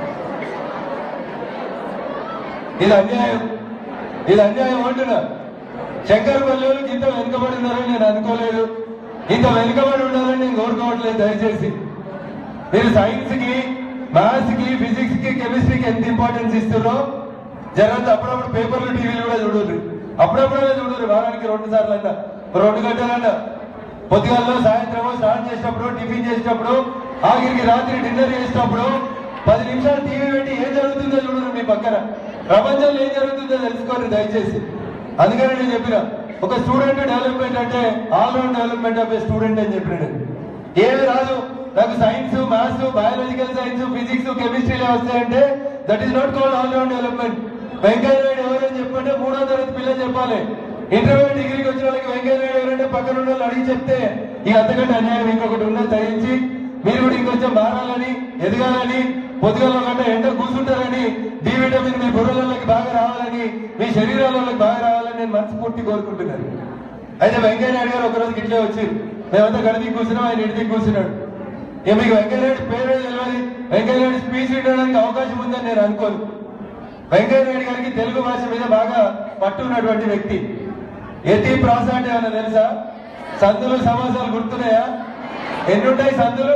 ఇది అన్యాయం ఇది అన్యాయం అంటున్నా శంకర్ పల్లెలకు ఇంత వెనుకబడి ఉన్నారని నేను అనుకోలేదు ఇంత వెనుకబడి ఉండాలని నేను కోరుకోవట్లేదు దయచేసి మీరు సైన్స్ కి మ్యాథ్స్ కి ఫిజిక్స్ కి కెమిస్ట్రీకి ఎంత ఇంపార్టెన్స్ ఇస్తున్నారో జరంత అప్పుడప్పుడు పేపర్లు టీవీలు కూడా చూడరు అప్పుడప్పుడే చూడరు వారానికి రెండు సార్లు అన్నా రెండు గంటలన్నా పొద్దుగాలలో సాయంత్రము స్నానం చేసినప్పుడు టిఫిన్ చేసినప్పుడు ఆఖరికి రాత్రి డిన్నర్ చేసినప్పుడు పది నిమిషాలు టీవీ పెట్టి ఏం జరుగుతుందో చూడరు మీ పక్కన ప్రపంచంలో ఏం జరుగుతుందో తెలుసుకోండి దయచేసి అందుకని నేను చెప్పిన ఒక స్టూడెంట్ డెవలప్మెంట్ అంటే all round development of a student అని చెప్పిన నేను ఏమి రాదు నాకు science maths biological science physics కెమిస్ట్రీలే వస్తాయంటే that is not called all round development Venkaiah Naidu ఎవరని చెప్పంటే మూడో తరగతి పిల్లలు చెప్పాలి ఇంటర్మీడియట్ డిగ్రీకి వచ్చిన వాళ్ళకి వెంకయ్య నాయుడు ఎవరంటే పక్కన ఉన్న వాళ్ళు అడిగి చెప్తే ఇక అంతకంటే అన్యాయం ఇంకొకటి ఉన్నది దయించి మీరు కూడా ఇంకొంచెం మారాలని ఎదగాలని పొద్దుగల కంటే ఎండ కూర్చుంటారని డి విటమిన్ మీ బుర్రలకి బాగా రావాలని మీ శరీరాలలోకి బాగా రావాలని నేను మనస్ఫూర్తి కోరుకుంటున్నాను అయితే వెంకయ్య నాయుడు గారు ఒకరోజు ఇట్లే వచ్చి మేమంతా గడికి కూర్చున్నాం ఆయన ఇంటికి కూర్చున్నాడు ఇక మీకు వెంకయ్య నాయుడు పేరు తెలియదు వెంకయ్య నాయుడు స్పీచ్ వినడానికి అవకాశం ఉందని నేను అనుకోను వెంకయ్య నాయుడు గారికి తెలుగు భాష మీద బాగా పట్టు ఉన్నటువంటి వ్యక్తి ఎతి ప్రాస అంటే ఏమన్నా తెలుసా సందులు సమాసాలు గుర్తున్నాయా ఎన్ని ఉంటాయి సందులు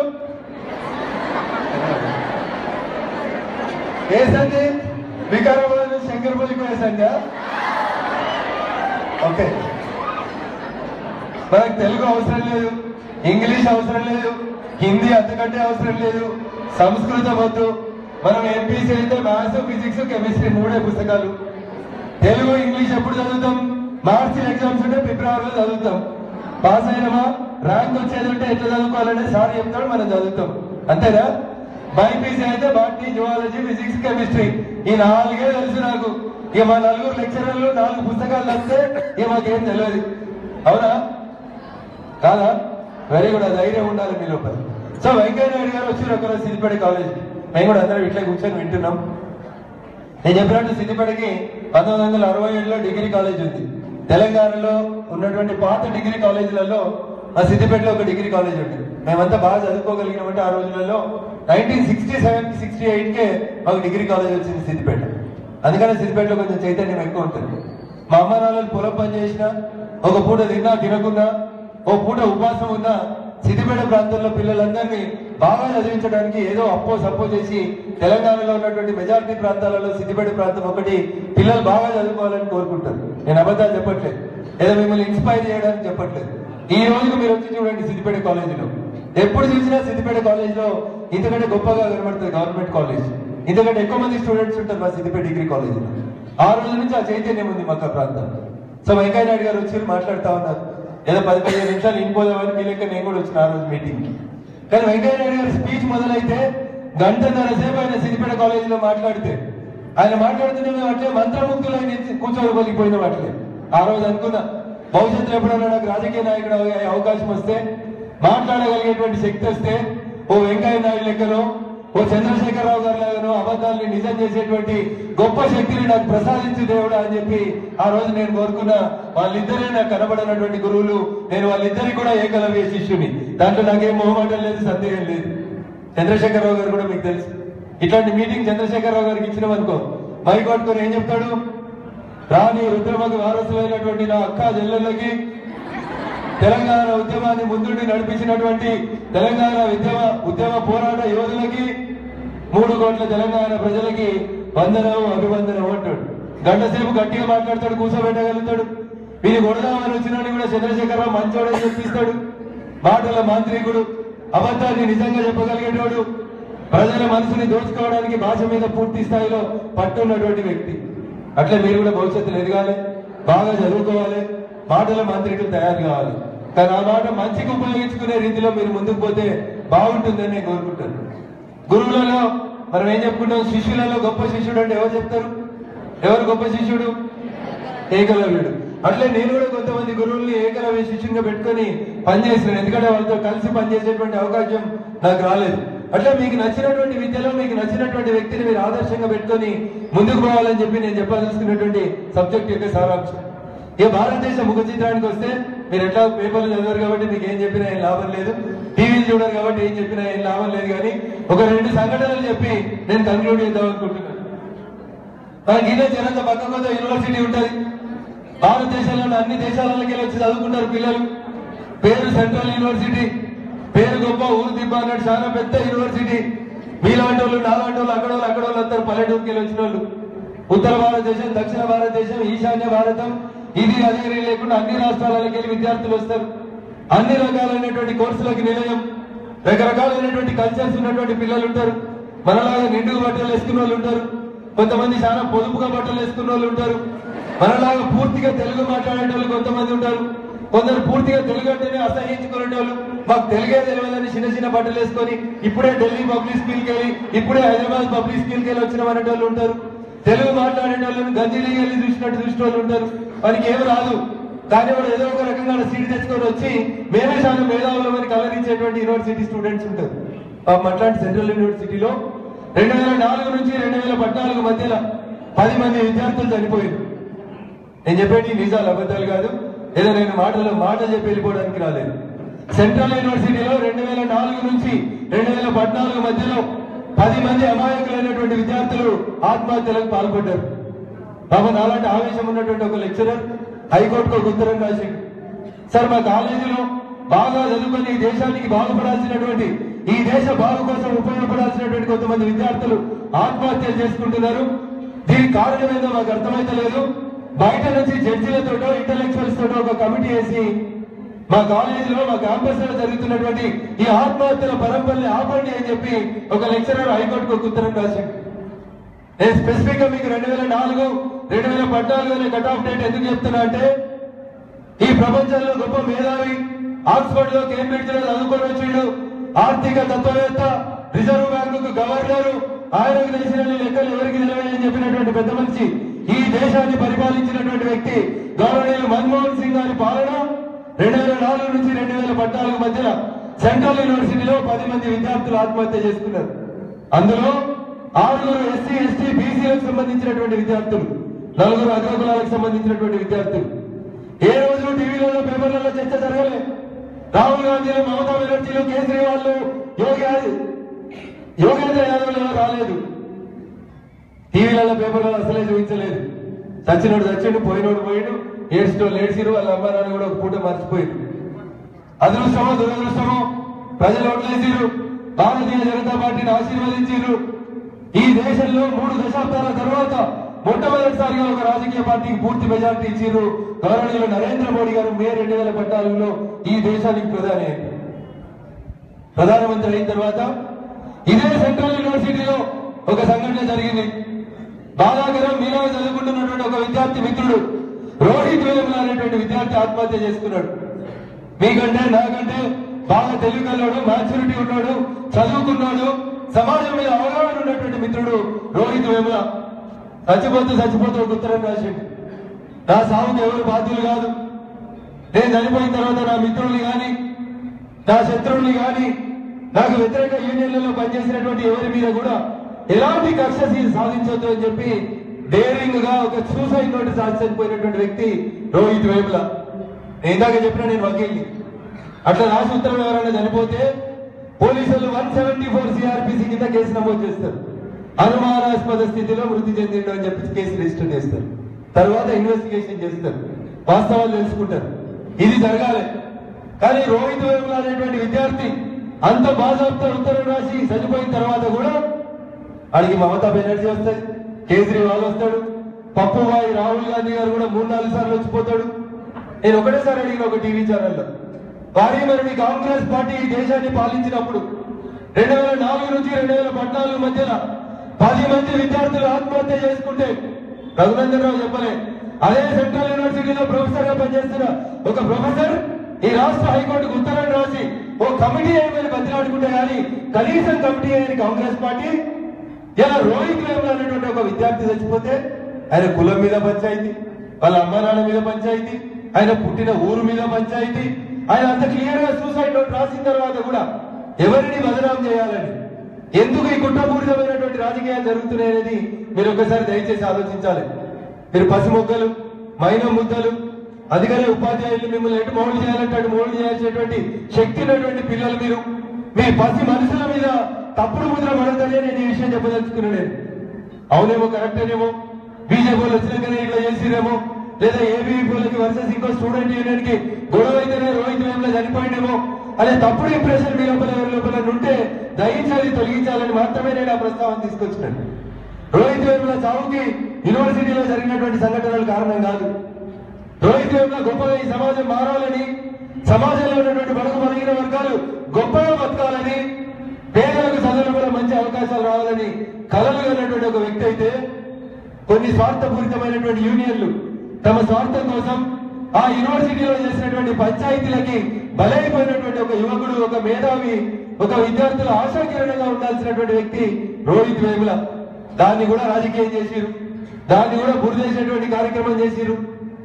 ఏ సంధి వికారాబాద్ నుంచి శంకర్పల్లికి పోయే సంధ్య ఓకే మనకు తెలుగు అవసరం లేదు ఇంగ్లీష్ అవసరం లేదు హిందీ అంతకంటే అవసరం లేదు సంస్కృతం వద్దు మనం ఎంపీసీ అయితే మ్యాథ్స్ ఫిజిక్స్ కెమిస్ట్రీ మూడే పుస్తకాలు తెలుగు ఇంగ్లీష్ ఎప్పుడు చదువుతాం మార్చి ఎగ్జామ్స్ ఉంటే ఫిబ్రవరిలో చదువుతాం పాస్ అయినమా ర్యాంక్ వచ్చేది ఉంటే ఎట్లా చదువుకోవాలంటే సార్ చెప్తాడు మనం చదువుతాం అంతేనా బైపీసీ అయితే బాటనీ జువాలజీ ఫిజిక్స్ కెమిస్ట్రీ ఈ నాలుగే తెలుసు నాకు ఇక మా నలుగురు లెక్చరర్లు నాలుగు పుస్తకాలు వస్తే ఇక మాకేం తెలియదు అవునా కాదా వెరీ గుడ్ ఆ ధైర్యం ఉండాలి మీ లోపల సో వెంకయ్య నాయుడు గారు వచ్చి ఒకరోజు సిద్దిపేట కాలేజ్ మేము కూడా అందరం ఇట్లా కూర్చొని వింటున్నాం నేను చెప్పినట్టు సిద్దిపేటకి పంతొమ్మిది వందల అరవై ఏడులో డిగ్రీ కాలేజ్ ఉంది తెలంగాణలో ఉన్నటువంటి పాత డిగ్రీ కాలేజీలలో ఆ సిద్దిపేటలో ఒక డిగ్రీ కాలేజ్ ఉంది మేమంతా బాగా చదువుకోగలిగినామంటే ఆ రోజులలో nineteen sixty seven sixty eight కే మాకు డిగ్రీ కాలేజ్ వచ్చింది సిద్దిపేట అందుకనే సిద్దిపేటలో కొంచెం చైతన్యం ఎక్కువ ఉంటుంది మా అమ్మ నాన్నలు పొలం పని చేసినా ఒక పూట తిన్నా తినకున్నా ఓ పూట ఉపవాసం ఉన్నా సిద్దిపేట ప్రాంతంలో పిల్లలందరినీ బాగా చదివించడానికి ఏదో అప్పో సప్పో చేసి తెలంగాణలో ఉన్నటువంటి మెజారిటీ ప్రాంతాలలో సిద్దిపేట ప్రాంతం ఒకటి పిల్లలు బాగా చదువుకోవాలని కోరుకుంటారు నేను అబద్ధాలు చెప్పట్లేదు ఏదో మిమ్మల్ని ఇన్స్పైర్ చేయడానికి చెప్పట్లేదు ఈ రోజుకు మీరు వచ్చి చూడండి సిద్దిపేట కాలేజీలో ఎప్పుడు చూసినా సిద్దిపేట కాలేజీలో ఇంతకంటే గొప్పగా కనబడుతుంది గవర్నమెంట్ కాలేజ్ ఇంతకంటే ఎక్కువ మంది స్టూడెంట్స్ ఉంటారు మా సిద్దిపేట డిగ్రీ కాలేజీలో ఆ రోజు నుంచి ఆ చైతన్యం ఉంది మాకు ఆ ప్రాంతం సో వెంకయ్య నాయుడు గారు వచ్చి మాట్లాడుతా ఉన్నారు ఏదో పది పదిహేను నిమిషాలు ఇంపోదామని మీ లెక్క నేను కూడా వచ్చిన ఆ రోజు మీటింగ్ కి కానీ వెంకయ్య నాయుడు గారి స్పీచ్ మొదలైతే గంటన్నర సేపు ఆయన సిద్దిపేట కాలేజీలో మాట్లాడితే ఆయన మాట్లాడుతూనే మేము అట్లే మంత్రముగ్ధులు ఆయన కూర్చోబలిపోయినాం అట్లే ఆ రోజు అనుకున్నా భవిష్యత్తులో ఎప్పుడైనా నాకు రాజకీయ నాయకుడు అయ్యే అవకాశం వస్తే మాట్లాడగలిగేటువంటి శక్తి వస్తే ఓ వెంకయ్య నాయుడు లెక్కలో ఓ చంద్రశేఖరరావు గారు లాగాను అబద్ధాలని నిజం చేసేటువంటి గొప్ప శక్తిని నాకు ప్రసాదించు దేవుడా అని చెప్పి ఆ రోజు నేను కోరుకున్న వాళ్ళిద్దరే నాకు కనబడినటువంటి గురువులు నేను వాళ్ళిద్దరికి కూడా ఏకలవ్య శిష్యుని దాంట్లో నాకేం మొహమాటం లేదు సందేహం లేదు చంద్రశేఖరరావు గారు కూడా మీకు తెలుసు ఇట్లాంటి మీటింగ్ చంద్రశేఖరరావు గారికి ఇచ్చినామనుకో మైక్ పట్టుకొని ఏం చెప్తాడు రాని రుద్రమకు వారసులైనటువంటి నా అక్క చెల్లెళ్ళకి తెలంగాణ ఉద్యమాన్ని ముందుండి నడిపించినటువంటి తెలంగాణ ఉద్యమ ఉద్యమ పోరాట యోధులకి మూడు కోట్ల తెలంగాణ ప్రజలకి వందనం అభివందనం అంటాడు గంట సేపు గట్టిగా మాట్లాడతాడు కూర్చోబెట్టగలుగుతాడు వీని కొడదామని వచ్చినట్టు కూడా చంద్రశేఖరరావు మంచోడని చెప్పిస్తాడు మాటల మాంత్రికుడు అబద్ధాన్ని నిజంగా చెప్పగలిగేటోడు ప్రజల మనసుని దోచుకోవడానికి భాష మీద పూర్తి స్థాయిలో పట్టున్నటువంటి వ్యక్తి అట్లా మీరు కూడా భవిష్యత్తులో ఎదగాలి బాగా చదువుకోవాలి మాటల మంత్రికులు తయారు కావాలి కానీ ఆ మాట మంచికి ఉపయోగించుకునే రీతిలో మీరు ముందుకు పోతే బాగుంటుందని నేను కోరుకుంటాను గురువులలో మనం ఏం చెప్పుకుంటాం శిష్యులలో గొప్ప శిష్యుడు అంటే ఎవరు చెప్తారు ఎవరు గొప్ప శిష్యుడు ఏకలవ్యుడు అట్లే నేను కూడా కొంతమంది గురువుల్ని ఏకలవ్య శిష్యునిగా పెట్టుకొని పనిచేస్తున్నాను ఎందుకంటే వాళ్ళతో కలిసి పనిచేసేటువంటి అవకాశం నాకు రాలేదు అట్లా మీకు నచ్చినటువంటి విద్యలో మీకు నచ్చినటువంటి వ్యక్తిని మీరు ఆదర్శంగా పెట్టుకొని ముందుకు పోవాలని చెప్పి నేను చెప్పాల్సుకున్నటువంటి సబ్జెక్ట్ యొక్క సారాంశం ఇక భారతదేశ ముఖ చిత్రానికి వస్తే మీరు ఎట్లా పేపర్లు చదవరు కాబట్టి మీకు ఏం చెప్పినా ఏం లాభం లేదు టీవీలు చూడరు కాబట్టి ఏం చెప్పినా ఏం లాభం లేదు కానీ ఒక రెండు సంఘటనలు చెప్పి నేను కన్క్లూడ్ చేద్దాం అనుకుంటున్నాను మనకి ఇదే జనంత పక్క కొత్త యూనివర్సిటీ ఉంటది భారతదేశంలోని అన్ని దేశాలకి వచ్చి చదువుకుంటారు పిల్లలు పేరు సెంట్రల్ యూనివర్సిటీ పేరు గొప్ప ఊరు దిబ్బ అన్నట్టు చాలా పెద్ద యూనివర్సిటీ మీలాంటి వాళ్ళు నాలాంటి వాళ్ళు అక్కడ వాళ్ళు అక్కడ వాళ్ళు అందరు పల్లెటూరుకి వెళ్ళి వచ్చిన వాళ్ళు ఉత్తర భారతదేశం దక్షిణ భారతదేశం ఈశాన్య భారతం ఇది అది అని లేకుండా అన్ని రాష్ట్రాలకి వెళ్ళి విద్యార్థులు వస్తారు అన్ని రకాలైనటువంటి కోర్సులకు నిలయం రకరకాలైనటువంటి కల్చర్స్ ఉన్నటువంటి పిల్లలు ఉంటారు మనలాగా నిండుగా బట్టలు వేసుకున్న వాళ్ళు ఉంటారు కొంతమంది చాలా పొదుపుగా బట్టలు వేసుకున్న వాళ్ళు ఉంటారు మనలాగా పూర్తిగా తెలుగు మాట్లాడే వాళ్ళు కొంతమంది ఉంటారు కొందరు పూర్తిగా తెలుగు అంటేనే అసహించుకునే వాళ్ళు మాకు తెలుగే తెలియదని చిన్న చిన్న బట్టలు వేసుకొని ఇప్పుడే ఢిల్లీ పబ్లిక్ స్కూల్కి వెళ్ళి ఇప్పుడే హైదరాబాద్ పబ్లిక్ స్కూల్కి వెళ్ళి వచ్చిన అనే వాళ్ళు ఉంటారు తెలుగు మాట్లాడే వాళ్ళని గంజీలకి వెళ్ళి చూసినట్టు చూసిన వాళ్ళు ఉంటారు వారికి ఏమి రాదు కానీ వాడు ఏదో ఒక రకంగా సీట్ తెచ్చుకొని వచ్చి మేమే చాలా మేధావులు అని కలరించేటువంటి యూనివర్సిటీ స్టూడెంట్స్ ఉంటారు పాపం అట్లాంటి సెంట్రల్ యూనివర్సిటీలో రెండు వేల నాలుగు నుంచి రెండు వేల పద్నాలుగు మధ్యలో పది మంది విద్యార్థులు చనిపోయారు నేను చెప్పేటి నిజాలు అబద్ధాలు కాదు ఏదో నేను మాటలో మాట చెప్పి వెళ్ళిపోవడానికి రాలేదు సెంట్రల్ యూనివర్సిటీలో రెండు వేల నాలుగు నుంచి రెండు వేల పద్నాలుగు మధ్యలో పది మంది అమాయకులైనటువంటి విద్యార్థులు ఆత్మహత్యలకు పాల్పడ్డారు పాపం అలాంటి ఆవేశం ఉన్నటువంటి ఒక లెక్చరర్ హైకోర్టుకు ఒక ఉత్తరం రాసిండు సార్ మా కాలేజీలో బాగా చదువుకొని ఈ దేశానికి బాగుపడాల్సినటువంటి ఈ దేశ బాగు కోసం ఉపయోగపడాల్సినటువంటి కొంతమంది విద్యార్థులు ఆత్మహత్యలు చేసుకుంటున్నారు దీనికి కారణం ఏందో మాకు అర్థమైతలేదు బయట నుంచి జడ్జిలతోటో ఇంటలెక్చువల్స్ తోటో ఒక కమిటీ వేసి మా కాలేజీలో మా క్యాంపస్ లో జరుగుతున్నటువంటి ఈ ఆత్మహత్యల పరంపరని ఆపండి అని చెప్పి ఒక లెక్చరర్ హైకోర్టుకు ఒక ఉత్తరం రాసిండు నేను స్పెసిఫిక్ గా మీకు రెండు వేల నాలుగు రెండు వేల పద్నాలుగు అనే కట్ ఆఫ్ డేట్ ఎందుకు చెప్తున్నా అంటే ఈ ప్రపంచంలో గొప్ప మేధావి ఆక్స్ఫర్డ్ లో కేంబ్రిడ్జ్ లో చదువుకొని వచ్చిండు ఆర్థిక తత్వవేత్త రిజర్వ్ బ్యాంకు గవర్నరు ఆయనకు తెలిసిన లెక్కలు ఎవరికి తెలియని చెప్పినటువంటి పెద్ద మనిషి ఈ దేశాన్ని పరిపాలించినటువంటి వ్యక్తి గౌరవనీయులు మన్మోహన్ సింగ్ గారి పాలన రెండు వేల నాలుగు నుంచి రెండు వేల పద్నాలుగు మధ్యన సెంట్రల్ యూనివర్సిటీలో పది మంది విద్యార్థులు ఆత్మహత్య చేసుకున్నారు అందులో ఆరుగురు ఎస్సీ ఎస్టీ బీసీలకు సంబంధించినటువంటి విద్యార్థులు నలుగురు అగ్రకులాలకు సంబంధించినటువంటి విద్యార్థులు ఏ రోజు టీవీలలో పేపర్లలో చర్చ జరగలే రాహుల్ గాంధీలు మమతా బెనర్జీలు కేజ్రీవాల్ యోగి ఆది- యోగేంద్ర యాదవ్ ఎవరు రాలేదు టీవీలలో పేపర్లలో అసలే చూపించలేదు చచ్చినోడు చచ్చిండు పోయినోడు పోయిండు ఏడ్చినోళ్ళు ఏడ్చిరు వాళ్ళ అమ్మ నాన్న కూడా ఒక పూట మర్చిపోయిండు అదృష్టమో దురదృష్టమో ప్రజలు ఓట్లేసిరు భారతీయ జనతా పార్టీని ఆశీర్వదించారు ఈ దేశంలో మూడు దశాబ్దాల తర్వాత మొట్టమొదటిసారిగా ఒక రాజకీయ పార్టీకి పూర్తి మెజార్టీ ఇచ్చారు గౌరవనీయులు నరేంద్ర మోడీ గారు మే రెండు వేల పద్నాలుగులో ఈ దేశానికి ప్రధాని అయ్యారు ప్రధానమంత్రి అయిన తర్వాత ఇదే సెంట్రల్ యూనివర్సిటీలో ఒక సంఘటన జరిగింది బాలాగరం మీలో చదువుకుంటున్నటువంటి ఒక విద్యార్థి మిత్రుడు రోహిత్ వేముల అనేటువంటి విద్యార్థి ఆత్మహత్య చేసుకున్నాడు మీకంటే నాకంటే బాగా తెలివికల్లోడు మ్యాచ్యూరిటీ ఉన్నాడు చదువుకున్నాడు సమాజం మీద అవగాహన ఉన్నటువంటి మిత్రుడు రోహిత్ వేముల చచ్చిపోతూ చచ్చిపోతూ ఒక ఉత్తరం రాసిండు నా సాగుకు ఎవరు బాధ్యులు కాదు నేను చనిపోయిన తర్వాత నా మిత్రుల్ని గాని నా శత్రువుల్ని గాని నాకు వ్యతిరేక యూనియన్లలో పనిచేసినటువంటి ఎవరి మీద కూడా ఎలాంటి కక్ష సాధించొద్దు అని చెప్పి డేరింగ్ గా ఒక సూసైడ్ నోటీస్ రాసి చనిపోయినటువంటి వ్యక్తి రోహిత్ వేముల నేను ఇందాక చెప్పిన నేను వకీల్ని అట్లా రాసి ఉత్తరం ఎవరైనా చనిపోతే పోలీసులు వన్ సెవెంటీ ఫోర్ సిఆర్పిసి కింద కేసు నమోదు చేస్తారు అనుమానాస్పద స్థితిలో మృతి చెందిండు అని చెప్పి కేసు రిజిస్టర్ చేస్తారు తర్వాత ఇన్వెస్టిగేషన్ చేస్తారు వాస్తవాలు తెలుసుకుంటారు ఇది జరగాలి కానీ రోహిత్ వేముల అనేటువంటి విద్యార్థి అంత బాధాప్త ఉత్తరం రాసి చనిపోయిన తర్వాత కూడా వాడికి మమతా బెనర్జీ వస్తుంది కేజ్రీవాల్ వస్తాడు పప్పుబాయి రాహుల్ గాంధీ గారు కూడా మూడు నాలుగు సార్లు వచ్చిపోతాడు నేను ఒకటేసారి అడిగిన ఒక టీవీ ఛానల్లో వారి మరి మీ కాంగ్రెస్ పార్టీ ఈ దేశాన్ని పాలించినప్పుడు రెండు వేల నాలుగు నుంచి రెండు వేల పద్నాలుగు మధ్యన పది మంది విద్యార్థులు ఆత్మహత్య చేసుకుంటే రఘునందన్ రావు చెప్పలే అదే సెంట్రల్ యూనివర్సిటీలో ప్రొఫెసర్ గా పనిచేస్తున్న ఒక ప్రొఫెసర్ ఈ రాష్ట్ర హైకోర్టుకు ఉత్తరం రాసి ఓ కమిటీ అయ్యమని బతిలాడుకుంటే కానీ కనీసం కమిటీ అయ్యని కాంగ్రెస్ పార్టీ ఇలా రోహిత్ వేముల అనేటువంటి ఒక విద్యార్థి చచ్చిపోతే ఆయన కులం మీద పంచాయితీ వాళ్ళ అమ్మ నాన్న మీద పంచాయితీ ఆయన పుట్టిన ఊరు మీద పంచాయితీ ఆయన అంత క్లియర్ గా సూసైడ్ నోట్ రాసిన తర్వాత కూడా ఎవరిని బదనాం చేయాలని ఎందుకు ఈ కుట్రపూరితమైనటువంటి రాజకీయాలు జరుగుతున్నాయి అనేది మీరు ఒకసారి దయచేసి ఆలోచించాలి మీరు పసి మొక్కలు మైన ముద్దలు అందుకనే ఉపాధ్యాయులు మిమ్మల్ని ఎటు మౌలు చేయాలంటే అటు మౌలు చేయాల్సినటువంటి శక్తి ఉన్నటువంటి పిల్లలు మీరు మీ పసి మనుషుల మీద తప్పుడు ముద్ర పడద్దని నేను ఈ విషయం చెప్పదలుచుకున్నాను నేను అవునేమో కరెక్టేనేమో బీజేపీ వాళ్ళు వచ్చినాకనే ఇట్లా చేసిరేమో లేదా ఏబీవీపీలకి వర్సెస్ ఇంకో స్టూడెంట్ యూనియన్ కి గొడవ అయితేనే రోహిత్ వేముల చనిపోయిండేమో అనే తప్పుడు ఇంప్రెషన్ మీ లోపల ఎవరి లోపల ఉంటే దయించాలి తొలగించాలని మాత్రమే నేను ఆ ప్రస్తావన తీసుకొచ్చినాను రోహిత్ వేముల చావుకి యూనివర్సిటీలో జరిగినటువంటి సంఘటనలు కారణం కాదు రోహిత్ వేముల గొప్పగా ఈ సమాజం మారాలని సమాజంలో ఉన్నటువంటి బడుగు బలిగిన వర్గాలు గొప్పగా బతకాలని పేదలకు చదువుల వల్ల మంచి అవకాశాలు రావాలని కలలు కన్నటువంటి ఒక వ్యక్తి అయితే కొన్ని స్వార్థపూరితమైనటువంటి యూనియన్లు తమ స్వార్థం కోసం ఆ యూనివర్సిటీలో చేసినటువంటి పంచాయతీలకి బలైపోయినటువంటి ఒక యువకుడు ఒక మేధావి ఒక విద్యార్థుల ఆశాకిరణంగా ఉండాల్సినటువంటి వ్యక్తి రోహిత్ వేముల దాన్ని కూడా రాజకీయం చేసిరు దాన్ని కూడా బురదేసేటువంటి కార్యక్రమం చేసిరు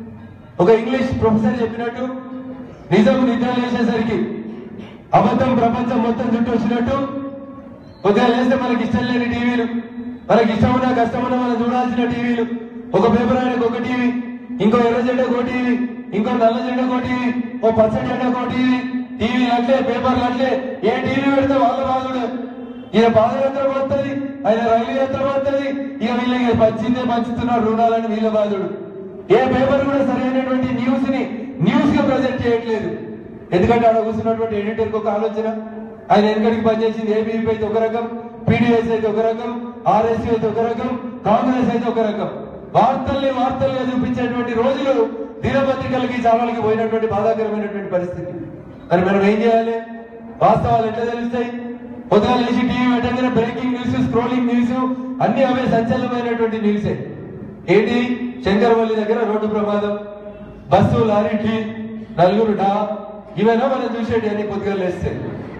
ఒక ఇంగ్లీష్ ప్రొఫెసర్ చెప్పినట్టు నిజం నిద్ర లేచేసరికి అబద్ధం ప్రపంచం మొత్తం చుట్టూ వచ్చినట్టు కొద్దిగా లేస్తే మనకి ఇష్టం లేని టీవీలు మనకి ఇష్టం ఉన్నా కష్టం ఉన్నా మనం చూడాల్సిన టీవీలు ఒక పేపర్ ఆయనకు ఒక టీవీ ఇంకో ఎర్ర జెండకు ఒక టీవీ ఇంకో నల్ల జెండకు ఒక టీవీ ఓ పచ్చ జెండకు ఒక టీవీ టీవీ అట్లే పేపర్లు అట్లే ఏ టీవీ పెడితే వాళ్ళ బాధుడు ఈయన పాదయాత్ర పోతుంది ఆయన రైలు యాత్ర పోతుంది ఇక వీళ్ళకి పంచిందే పంచుతున్నారు రుణాలని వీళ్ళ బాధుడు ఏ పేపర్ కూడా సరైనటువంటి న్యూస్ ని న్యూస్ గా ప్రజెంట్ చేయట్లేదు ఎందుకంటే ఆడ కూర్చున్నటువంటి ఎడిటర్ ఒక ఆలోచన ఆయన వెనకడికి పనిచేసింది ఏబీపీ అయితే ఒక రకం పీడీఎస్ అయితే ఒక రకం ఆర్ఎస్సీ అయితే ఒక రకం కాంగ్రెస్ అయితే ఒక రకం వార్తల్ని వార్తలుగా చూపించేటువంటి రోజులు దినపత్రికలకి చావలకి పోయినటువంటి బాధాకరమైనటువంటి పరిస్థితి మరి మనం ఏం చేయాలి వాస్తవాలు ఎట్లా తెలుస్తాయి పొద్దున లేచి టీవీ పెట్టగానే బ్రేకింగ్ న్యూస్ స్క్రోలింగ్ న్యూస్ అన్ని అవే సంచలనమైనటువంటి న్యూసే ఏంటి శంకరవల్లి దగ్గర రోడ్డు ప్రమాదం బస్సు లారీ ఢీ నలుగురు డా ఇవేనా మనం చూసేటి అన్ని పొద్దుగా లేస్తే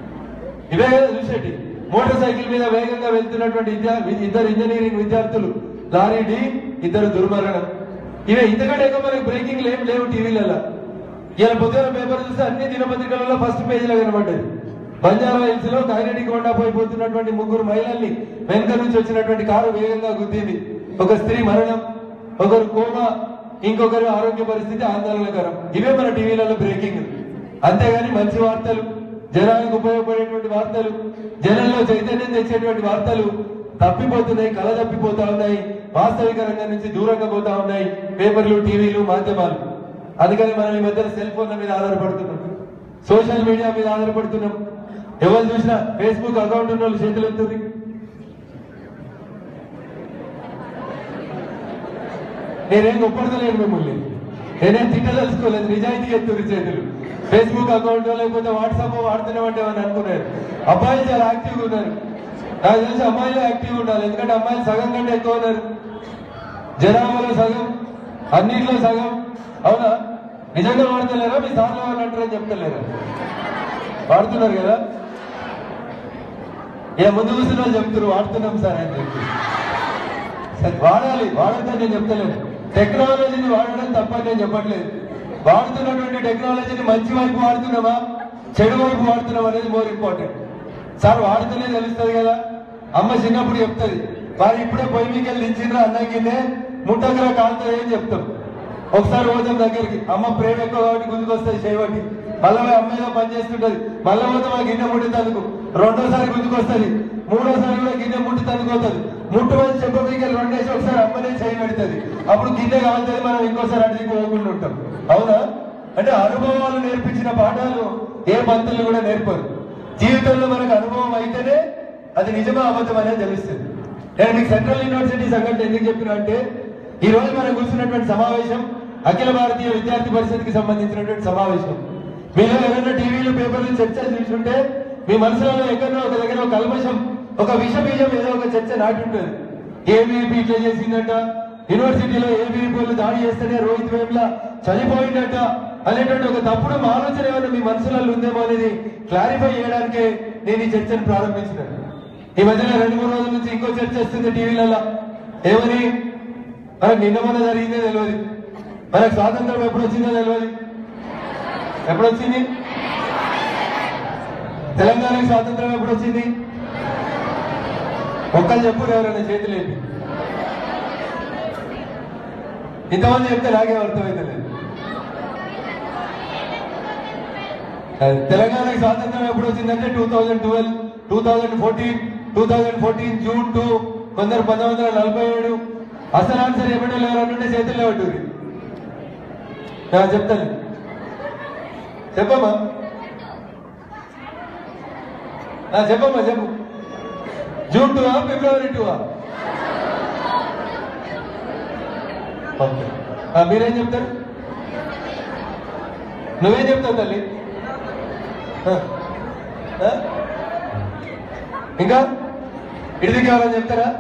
ఇవే కదా చూసేటి మోటార్ సైకిల్ మీద వేగంగా వెళ్తున్నటువంటి విద్యా- ఇద్దరు ఇంజనీరింగ్ విద్యార్థులు లారీ ఢీ ఇద్దరు దుర్మరణం ఇవే ఇంతకంటే ఎక్కువ మనకి బ్రేకింగ్ ఏం లేవు టీవీలలో ఇలా పొద్దున పేపర్ చూస్తే అన్ని దినపత్రికలలో ఫస్ట్ పేజీలో కనబడ్డది బంజారా హిల్స్ లో కైనటిక్ కొండ పోయిపోతున్నటువంటి ముగ్గురు మహిళల్ని వెనుక నుంచి వచ్చినటువంటి కారు వేగంగా గుద్దింది ఒక స్త్రీ మరణం ఒకరు కోమా ఇంకొకరు ఆరోగ్య పరిస్థితి ఆందోళనకరం ఇవే మన టీవీలలో బ్రేకింగ్ అంతేగాని మంచి వార్తలు జనానికి ఉపయోగపడేటువంటి వార్తలు జనంలో చైతన్యం తెచ్చేటువంటి వార్తలు తప్పిపోతున్నాయి కళ తప్పిపోతా ఉన్నాయి వాస్తవిక రంగం నుంచి దూరంగా పోతా ఉన్నాయి పేపర్లు టీవీలు మాధ్యమాలు అందుకని మనం ఈ మధ్య సెల్ ఫోన్ల మీద ఆధారపడుతున్నాం సోషల్ మీడియా మీద ఆధారపడుతున్నాం ఎవరు చూసినా ఫేస్బుక్ అకౌంట్ ఉన్న వాళ్ళు చేతులు ఎత్తుంది నేనేం గొప్పడతలేను మిమ్మల్ని నేనేం తిట్టదలుచుకోలేదు నిజాయితీ ఎత్తురు చేతులు ఫేస్బుక్ అకౌంట్ లేకపోతే వాట్సాప్ వాడుతున్నామంటే అని అనుకున్నారు అబ్బాయిలు చాలా యాక్టివ్గా ఉన్నారు నాకు తెలిసి అమ్మాయిలు యాక్టివ్ ఉండాలి ఎందుకంటే అమ్మాయిలు సగం కంటే ఎక్కువ ఉన్నారు జనాభాలో సగం అన్నింటిలో సగం అవునా నిజంగా వాడతలేరా మీ సార్లు వాళ్ళు అంటారని చెప్తలేరా వాడుతున్నారు కదా ఇక ముందు కూర్చున్న వాళ్ళు చెప్తున్నారు వాడుతున్నాం సార్ అని చెప్పి సరే, వాడాలి వాడద్దని నేను చెప్తలేను టెక్నాలజీని వాడడం తప్పని నేను చెప్పట్లేదు వాడుతున్నటువంటి టెక్నాలజీని మంచి వైపు వాడుతున్నామా చెడు వైపు వాడుతున్నాం అనేది మోర్ ఇంపార్టెంట్ సార్ వాడితేనే తెలుస్తుంది కదా అమ్మ చిన్నప్పుడు చెప్తుంది వారు ఇప్పుడే పొయ్యి మీకు వెళ్ళి దించిండ్రా అన్నకినే ముట్టకరా కాలుతుంది అని చెప్తాం ఒకసారి పోతాం దగ్గరికి అమ్మ ప్రేమ ఎక్కువ కాబట్టి గుంజుకొస్తుంది చేయబట్టి మళ్ళీ పోయి అమ్మ ఏదో పని చేస్తుంటది మళ్ళీ పోతే మా గిన్నె ముట్టి తనుకు రెండోసారి గుంజుకొస్తుంది మూడోసారి కూడా గిన్నె ముట్టి తనుకోతుంది ముట్టు వచ్చి చెప్ప మీకు వెళ్ళి రెండేసి ఒకసారి అమ్మనే చేయి పెడుతుంది అప్పుడు గిన్నె కాలుతుంది మనం ఇంకోసారి అడిగి పోకుండా ఉంటాం అవునా అంటే అనుభవాలు నేర్పించిన పాఠాలు ఏ పంతులు కూడా నేర్పరు జీవితంలో మనకు అనుభవం అయితేనే అది నిజమా అబద్ధం అనేది తెలుస్తుంది నేను మీకు సెంట్రల్ యూనివర్సిటీ సంఘటన ఎందుకు చెప్పిన అంటే ఈ రోజు మనం కూర్చున్నటువంటి సమావేశం అఖిల భారతీయ విద్యార్థి పరిషత్కి సంబంధించినటువంటి సమావేశం మీరు ఏదైనా టీవీలు పేపర్లు చర్చ చూస్తుంటే మీ మనసులో ఎక్కడో ఒక దగ్గర ఒక కల్మషం ఒక విష బీజం ఏదో ఒక చర్చ నాటి ఉంటుంది ఏబీవీపీ ఇట్లా చేసిందట యూనివర్సిటీలో ఏబీవీపీలు దాడి చేస్తేనే రోహిత్ వేమ్లా చనిపోయిందట అనేటువంటి ఒక తప్పుడు ఆలోచన ఏమైనా మీ మనసులలో ఉందేమో అనేది క్లారిఫై చేయడానికే నేను ఈ చర్చను ప్రారంభించినాను ఈ మధ్యన రెండు మూడు రోజుల నుంచి ఇంకో చర్చ వస్తుంది టీవీలలో ఏమని మనకు నిన్న మొన్న జరిగిందే తెలియదు మనకు స్వాతంత్రం ఎప్పుడు వచ్చిందో తెలియదు ఎప్పుడు వచ్చింది తెలంగాణకి స్వాతంత్రం ఎప్పుడు వచ్చింది ఒక్కరు చెప్పు ఎవరైనా చేతులు ఏంటి ఇంతమంది చెప్తే నాకే అర్థమైతే లేదు అది తెలంగాణకి స్వాతంత్రం ఎప్పుడు వచ్చిందంటే two thousand twelve two thousand fourteen two thousand fourteen June two కొందరు పంతొమ్మిది వందల నలభై ఏడు అసలు ఆన్సర్ ఎప్పుడు ఎవరంటే చేతుల్లో పట్టుది చెప్తాను చెప్పమ్మా ఆ, చెప్పమ్మా చెప్పు జూన్ టూ ఫిబ్రవరి టూ మీరేం చెప్తారు నువ్వేం చెప్తావు తల్లి ఆ? ఆ? ఇంకా ఇడిది కావాలని చెప్తారా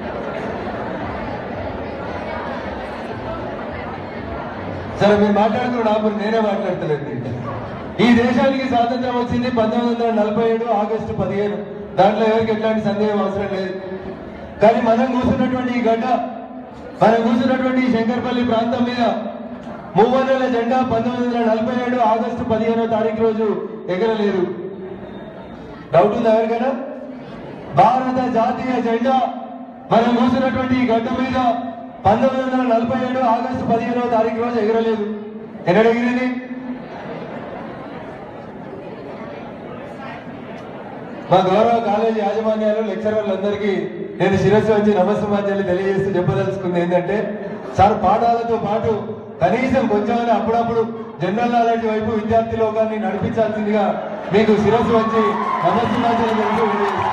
సరే మీరు మాట్లాడుతున్న ఆపరు నేనే మాట్లాడతలేదు ఇంకా. ఈ దేశానికి స్వాతంత్రం వచ్చింది పంతొమ్మిది వందల నలభై ఏడు ఆగస్టు పదిహేను దాంట్లో ఎవరికి ఎట్లాంటి సందేహం అవసరం లేదు కానీ మనం కూర్చున్నటువంటి ఈ గడ్డ మనం కూర్చున్నటువంటి ఈ శంకర్పల్లి ప్రాంతం మీద మూవన్నెల జెండా పంతొమ్మిది వందల నలభై ఏడు ఆగస్టు పదిహేనో తారీఖు రోజు ఎగరలేదు డౌట్ ఉందా ఎవరికైనా భారత జాతీయ జెండా మనం కూర్చున్నటువంటి ఈ గడ్డ మీద పంతొమ్మిది వందల నలభై ఏడు ఆగస్టు పదిహేనో తారీఖు రోజు ఎగరలేదు ఎక్కడ ఎగిరింది మా గౌరవ కాలేజీ యాజమాన్యాలు లెక్చరర్లందరికీ నేను శిరస్సు వచ్చి నమస్సమాంజలి తెలియజేస్తూ చెప్పదలుచుకుంది ఏంటంటే సార్ పాఠాలతో పాటు కనీసం కొంచెమైనా అప్పుడప్పుడు జనరల్ నాలెడ్జ్ వైపు విద్యార్థి లోకాన్ని నడిపించాల్సిందిగా మీకు శిరస్సు వచ్చి నమస్సమాంజలి తెలుపుతూ తెలియజేస్తున్నాను.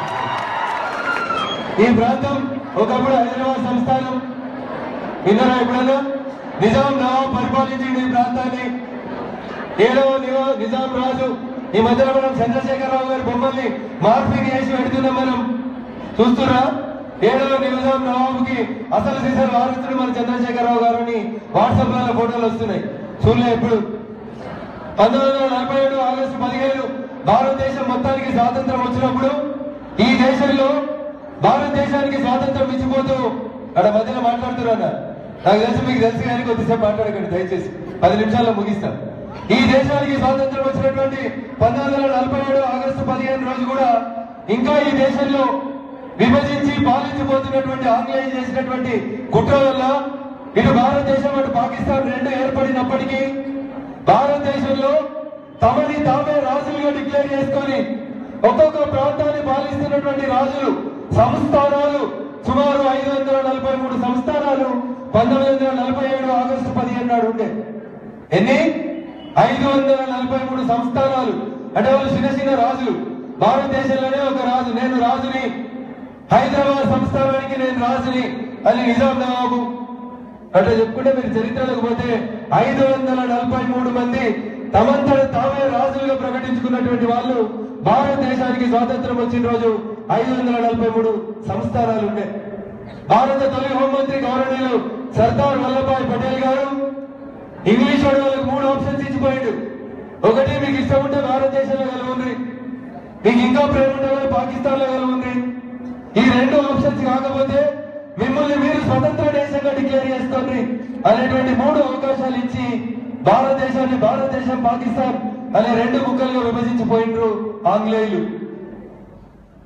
ఈ ప్రాంతం ఒకప్పుడు హైదరాబాద్ సంస్థానం విన్నారా ఎప్పుడైనా నిజాం నవాబ్ పరిపాలించింది ఈ ప్రాంతాన్ని ఏడవ నివా- నిజాం రాజు ఈ మధ్యలో మనం చంద్రశేఖరరావు గారి బొమ్మల్ని మార్పిడి చేసి పెడుతున్నాం మనం చూస్తున్నా ఏడవ నిజాం నవాబుకి అసలు సిసలు వారసుడు మన చంద్రశేఖరరావు గారు అని వాట్సాప్ లో ఫోటోలు వస్తున్నాయి చూడలే ఎప్పుడు పంతొమ్మిది వందల నలభై ఏడు ఆగస్టు పదిహేను భారతదేశం మొత్తానికి స్వాతంత్రం వచ్చినప్పుడు ఈ దేశంలో భారతదేశానికి స్వాతంత్రం ఇచ్చిపోతూ అక్కడ మధ్యలో మాట్లాడుతున్నా నాకు తెలిసి మీకు తెలుసు కానీ కొద్దిసేపు మాట్లాడకండి దయచేసి పది నిమిషాల్లో ముగిస్తాం ఈ దేశానికి స్వాతంత్రం వచ్చినటువంటి పంతొమ్మిది వందల నలభై ఏడు ఆగస్టు పదిహేను రోజు కూడా ఇంకా ఈ దేశంలో విభజించి పాలించబోతున్నటువంటి ఆంగ్లేయులు చేసినటువంటి కుట్ర వల్ల ఇటు భారతదేశం అటు పాకిస్తాన్ రెండు ఏర్పడినప్పటికీ భారతదేశంలో తమని తామే రాజులుగా డిక్లేర్ చేసుకొని ఒక్కొక్క ప్రాంతాన్ని పాలిస్తున్నటువంటి రాజులు సంస్థానాలు సుమారు ఐదు వందల నలభై మూడు సంస్థానాలు పంతొమ్మిది వందల నలభై ఏడు ఆగస్టు పదిహేను నాడు ఉండే ఎన్ని ఐదు వందల నలభై మూడు సంస్థానాలు అంటే వాళ్ళు చిన్న చిన్న రాజులు భారతదేశంలోనే ఒక రాజు నేను రాజుని హైదరాబాద్ సంస్థానానికి నేను రాజుని అని నిజాం నవాబు అట్లా చెప్పుకుంటే మీరు చరిత్రలకు పోతే ఐదు వందల నలభై మూడు మంది తమంతట తామే రాజులుగా ప్రకటించుకున్నటువంటి వాళ్ళు భారతదేశానికి స్వాతంత్రం వచ్చిన రోజు ఐదు వందల నలభై మూడు సంస్థానాలు ఉండే భారత తొలి హోంమంత్రి గౌరవనీయులు సర్దార్ వల్లభాయ్ పటేల్ గారు ఇంగ్లీష్ వాడు వాళ్ళకి మూడు ఆప్షన్స్ ఇచ్చిపోయిండు ఒకటి మీకు ఇష్టం ఉంటే భారతదేశంలో కలుగుంది మీకు ఇంకా ప్రేమ ఉంటే పాకిస్తాన్ లో కలుగుంది ఈ రెండు ఆప్షన్స్ కాకపోతే మిమ్మల్ని మీరు స్వతంత్ర దేశంగా డిక్లేర్ చేసుకోండి అనేటువంటి మూడు అవకాశాలు ఇచ్చి భారతదేశాన్ని భారతదేశం పాకిస్తాన్ అనే రెండు ముక్కలుగా విభజించిపోయిండ్రు ఆంగ్లేయులు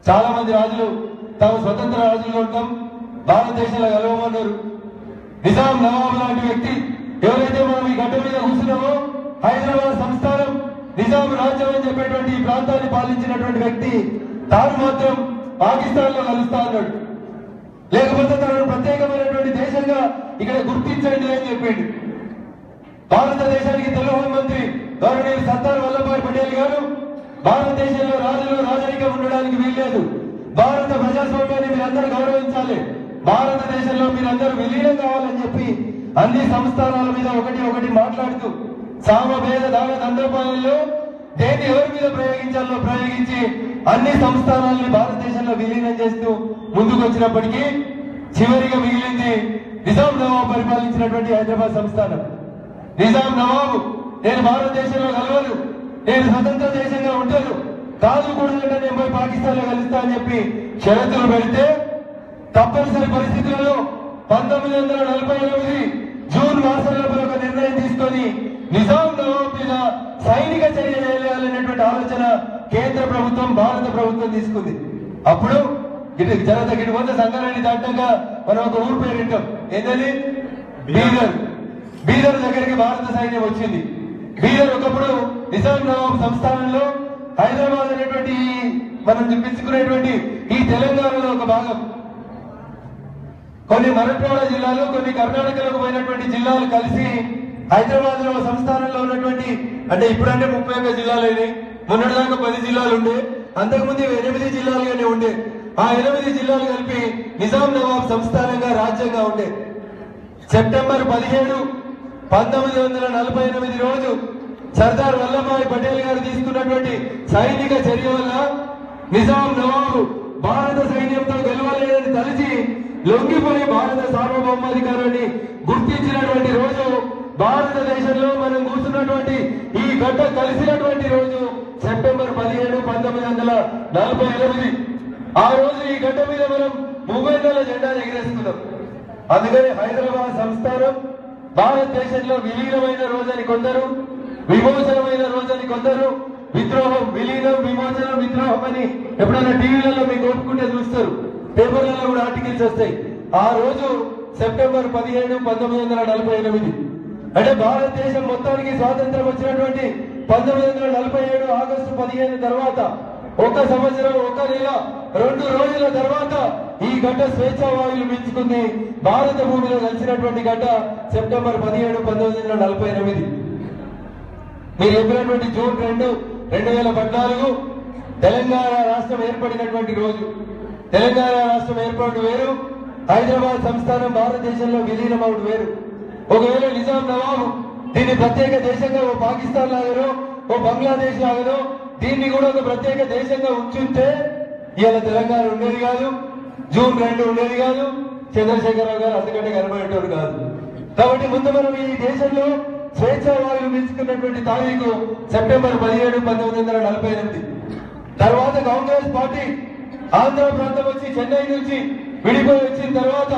చాలా మంది రాజులు తాము స్వతంత్ర రాజులుగా ఉంటాం భారతదేశంలో కలవమన్నారు నిజాం నవాబు లాంటి వ్యక్తి ఎవరైతే మనం ఈ గడ్డ మీద కూర్చున్నామో హైదరాబాద్ సంస్థానం నిజాం రాజ్యం అని చెప్పేటువంటి ఈ ప్రాంతాన్ని పాలించినటువంటి వ్యక్తి తాను మాత్రం పాకిస్తాన్ లో కలుస్తా అన్నాడు లేకపోతే తనను ప్రత్యేకమైనటువంటి దేశంగా ఇక్కడ గుర్తించండి అని చెప్పిండు భారతదేశానికి తెలుగు మంత్రి గౌరవనీయులు సర్దార్ వల్లభాయ్ పటేల్ గారు భారతదేశంలో రాజులు రాజరికం ఉండడానికి వీల్లేదు భారత ప్రజాస్వామ్యాన్ని మీరందరూ గౌరవించాలి భారతదేశంలో మీరందరూ విలీనం కావాలని చెప్పి అన్ని సంస్థానాల మీద ఒకటి ఒకటి మాట్లాడుతూ సామభేద దాన దండోపాయంలో దేన్ని ఎవరి మీద ప్రయోగించాలో ప్రయోగించి అన్ని సంస్థానాలని భారతదేశంలో విలీనం చేస్తూ ముందుకు వచ్చినప్పటికీ చివరిగా మిగిలింది నిజాం నవాబు పరిపాలించినటువంటి హైదరాబాద్ సంస్థానం నిజాం నవాబు నేను భారతదేశంలో కలవను నేను స్వతంత్ర దేశంగా ఉంటాను కాదు కూడా నేను పోయి పాకిస్తాన్ లో కలుస్తా అని చెప్పి షరతులు పెడితే తప్పనిసరి పరిస్థితులలో పంతొమ్మిది వందల నలభై ఎనిమిది జూన్ మాసంలో ఒక నిర్ణయం తీసుకొని నిజాం నవాబ్ మీద సైనిక చర్య చేయాలనేటువంటి ఆలోచన కేంద్ర ప్రభుత్వం భారత ప్రభుత్వం తీసుకుంది అప్పుడు ఇటు జనత గిటి పోతే సంగారెడ్డి దాటంగా మనం ఒక ఊరు పేరు వింటాం ఏంటది బీదర్ బీదర్ దగ్గరికి భారత సైన్యం వచ్చింది బీదర్ ఒకప్పుడు నిజాం నవాబ్ సంస్థానంలో హైదరాబాద్ అనేటువంటి ఈ మనం చూపించుకునేటువంటి ఈ తెలంగాణలో ఒక భాగం కొన్ని మరట్వాడ జిల్లాలు కొన్ని కర్ణాటకలకు పోయినటువంటి జిల్లాలు కలిసి హైదరాబాద్ లో సంస్థానంలో ఉన్నటువంటి అంటే ఇప్పుడంటే ముప్పై ఒక్క జిల్లాలు అయినాయి మొన్నటిదాకా పది జిల్లాలు ఉండే అంతకుముందు ఇవి ఎనిమిది జిల్లాలుగానే ఉండే ఆ ఎనిమిది జిల్లాలు కలిపి నిజాం నవాబ్ సంస్థానంగా రాజ్యంగా ఉండే సెప్టెంబర్ పదిహేడు పంతొమ్మిది వందల నలభై ఎనిమిది రోజు సర్దార్ వల్లభాయ్ పటేల్ గారు తీసుకున్నటువంటి సైనిక చర్య వల్ల నిజాం నవాబు భారత సైన్యంతో గెలవలేదని తలచి లొంగిపోయి భారత సార్వభౌమాధికారాన్ని గుర్తించినటువంటి రోజు భారతదేశంలో మనం కూర్చున్నటువంటి ఈ గడ్డ కలిసినటువంటి రోజు సెప్టెంబర్ పదిహేడు పంతొమ్మిది వందల నలభై ఎనిమిది ఆ రోజు ఈ గడ్డ మీద మనం మూవెన్నెల జెండా ఎగిరేసుకున్నాం అందుకని హైదరాబాద్ సంస్థానం భారతదేశంలో విలీనమైన రోజని కొందరు విమోచనమైన రోజని కొందరు విద్రోహం విలీనం విమోచనం విద్రోహం అని ఎప్పుడైనా టీవీలలో మీకు ఒప్పుకుంటే చూస్తారు పేపర్లలో కూడా ఆర్టికల్స్ వస్తాయి ఆ రోజు సెప్టెంబర్ పదిహేడు పంతొమ్మిది వందల నలభై ఎనిమిది అంటే భారతదేశం మొత్తానికి స్వాతంత్రం వచ్చినటువంటి పంతొమ్మిది వందల నలభై ఏడు ఆగస్టు పదిహేను తర్వాత ఒక సంవత్సరం ఒక నెల రెండు రోజుల తర్వాత ఈ గడ్డ స్వేచ్ఛా వాయువులు పీల్చుకుంది భారత భూమిలో కలిసినటువంటి గడ్డ సెప్టెంబర్ పదిహేడు పంతొమ్మిది వందల నలభై ఎనిమిది మీరు చెప్పినటువంటి జూన్ రెండు రెండు వేల పద్నాలుగు తెలంగాణ రాష్ట్రం ఏర్పడినటువంటి రోజు తెలంగాణ రాష్ట్రం ఏర్పడి వేరు హైదరాబాద్ సంస్థానం భారతదేశంలో విలీనమవుడు వేరు ఒకవేళ నిజాం నవాబు దీన్ని ప్రత్యేక దేశంగా ఓ పాకిస్తాన్ లాగానో ఓ బంగ్లాదేశ్ లాగానో దీన్ని కూడా ఒక ప్రత్యేక దేశంగా ఉంచుంటే ఇవాళ తెలంగాణ ఉండేది కాదు జూన్ రెండు ఉండేది కాదు చంద్రశేఖరరావు గారు అంతకంటే కనబడేటోడు కాదు కాబట్టి ముందు మనం ఈ దేశంలో స్వేచ్ఛా వాయువు పీల్చుకున్నటువంటి తారీఖు సెప్టెంబర్ పదిహేడు పంతొమ్మిది వందల నలభై ఎనిమిది తర్వాత కాంగ్రెస్ పార్టీ ఆంధ్ర ప్రాంతం వచ్చి చెన్నై నుంచి విడిపోయి వచ్చిన తర్వాత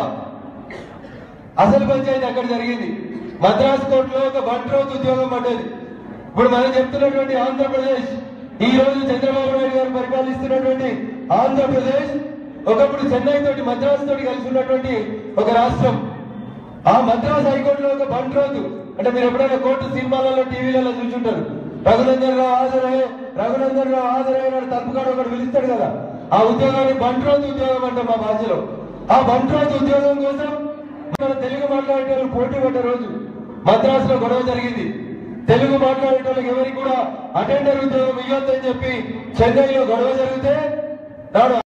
అసలు పంచాయతీ అక్కడ జరిగింది మద్రాస్ కోర్టులో ఒక బంట్రోత్ ఉద్యోగం పడ్డది ఇప్పుడు మనం చెప్తున్నటువంటి ఆంధ్రప్రదేశ్ ఈ రోజు చంద్రబాబు నాయుడు గారు పరిపాలిస్తున్నటువంటి ఆంధ్రప్రదేశ్ ఒకప్పుడు చెన్నై తోటి మద్రాసు తోటి కలిసి ఉన్నటువంటి ఒక రాష్ట్రం ఆ మద్రాస్ హైకోర్టులో ఒక బంట్రోతు అంటే మీరు ఎప్పుడైనా కోర్టు సినిమాలలో టీవీలలో చూసుంటారు రఘునందన్ రావు హాజరయ్యే రఘునందన్ రావు హాజరయ్యే తప్పుకాడు ఒకటి పిలుస్తాడు కదా ఆ ఉద్యోగాన్ని బంట్రోతు ఉద్యోగం అంటాం మా భాషలో ఆ బంట్రోతు ఉద్యోగం కోసం మన తెలుగు మాట్లాడేటోళ్ళు పోటీ పడ్డ రోజు మద్రాసులో గొడవ జరిగింది తెలుగు మాట్లాడేటోళ్ళకి ఎవరికి కూడా అటెండర్ ఉద్యోగం ఇవ్వద్దని చెప్పి చెన్నైలో గొడవ జరిగితే నాడు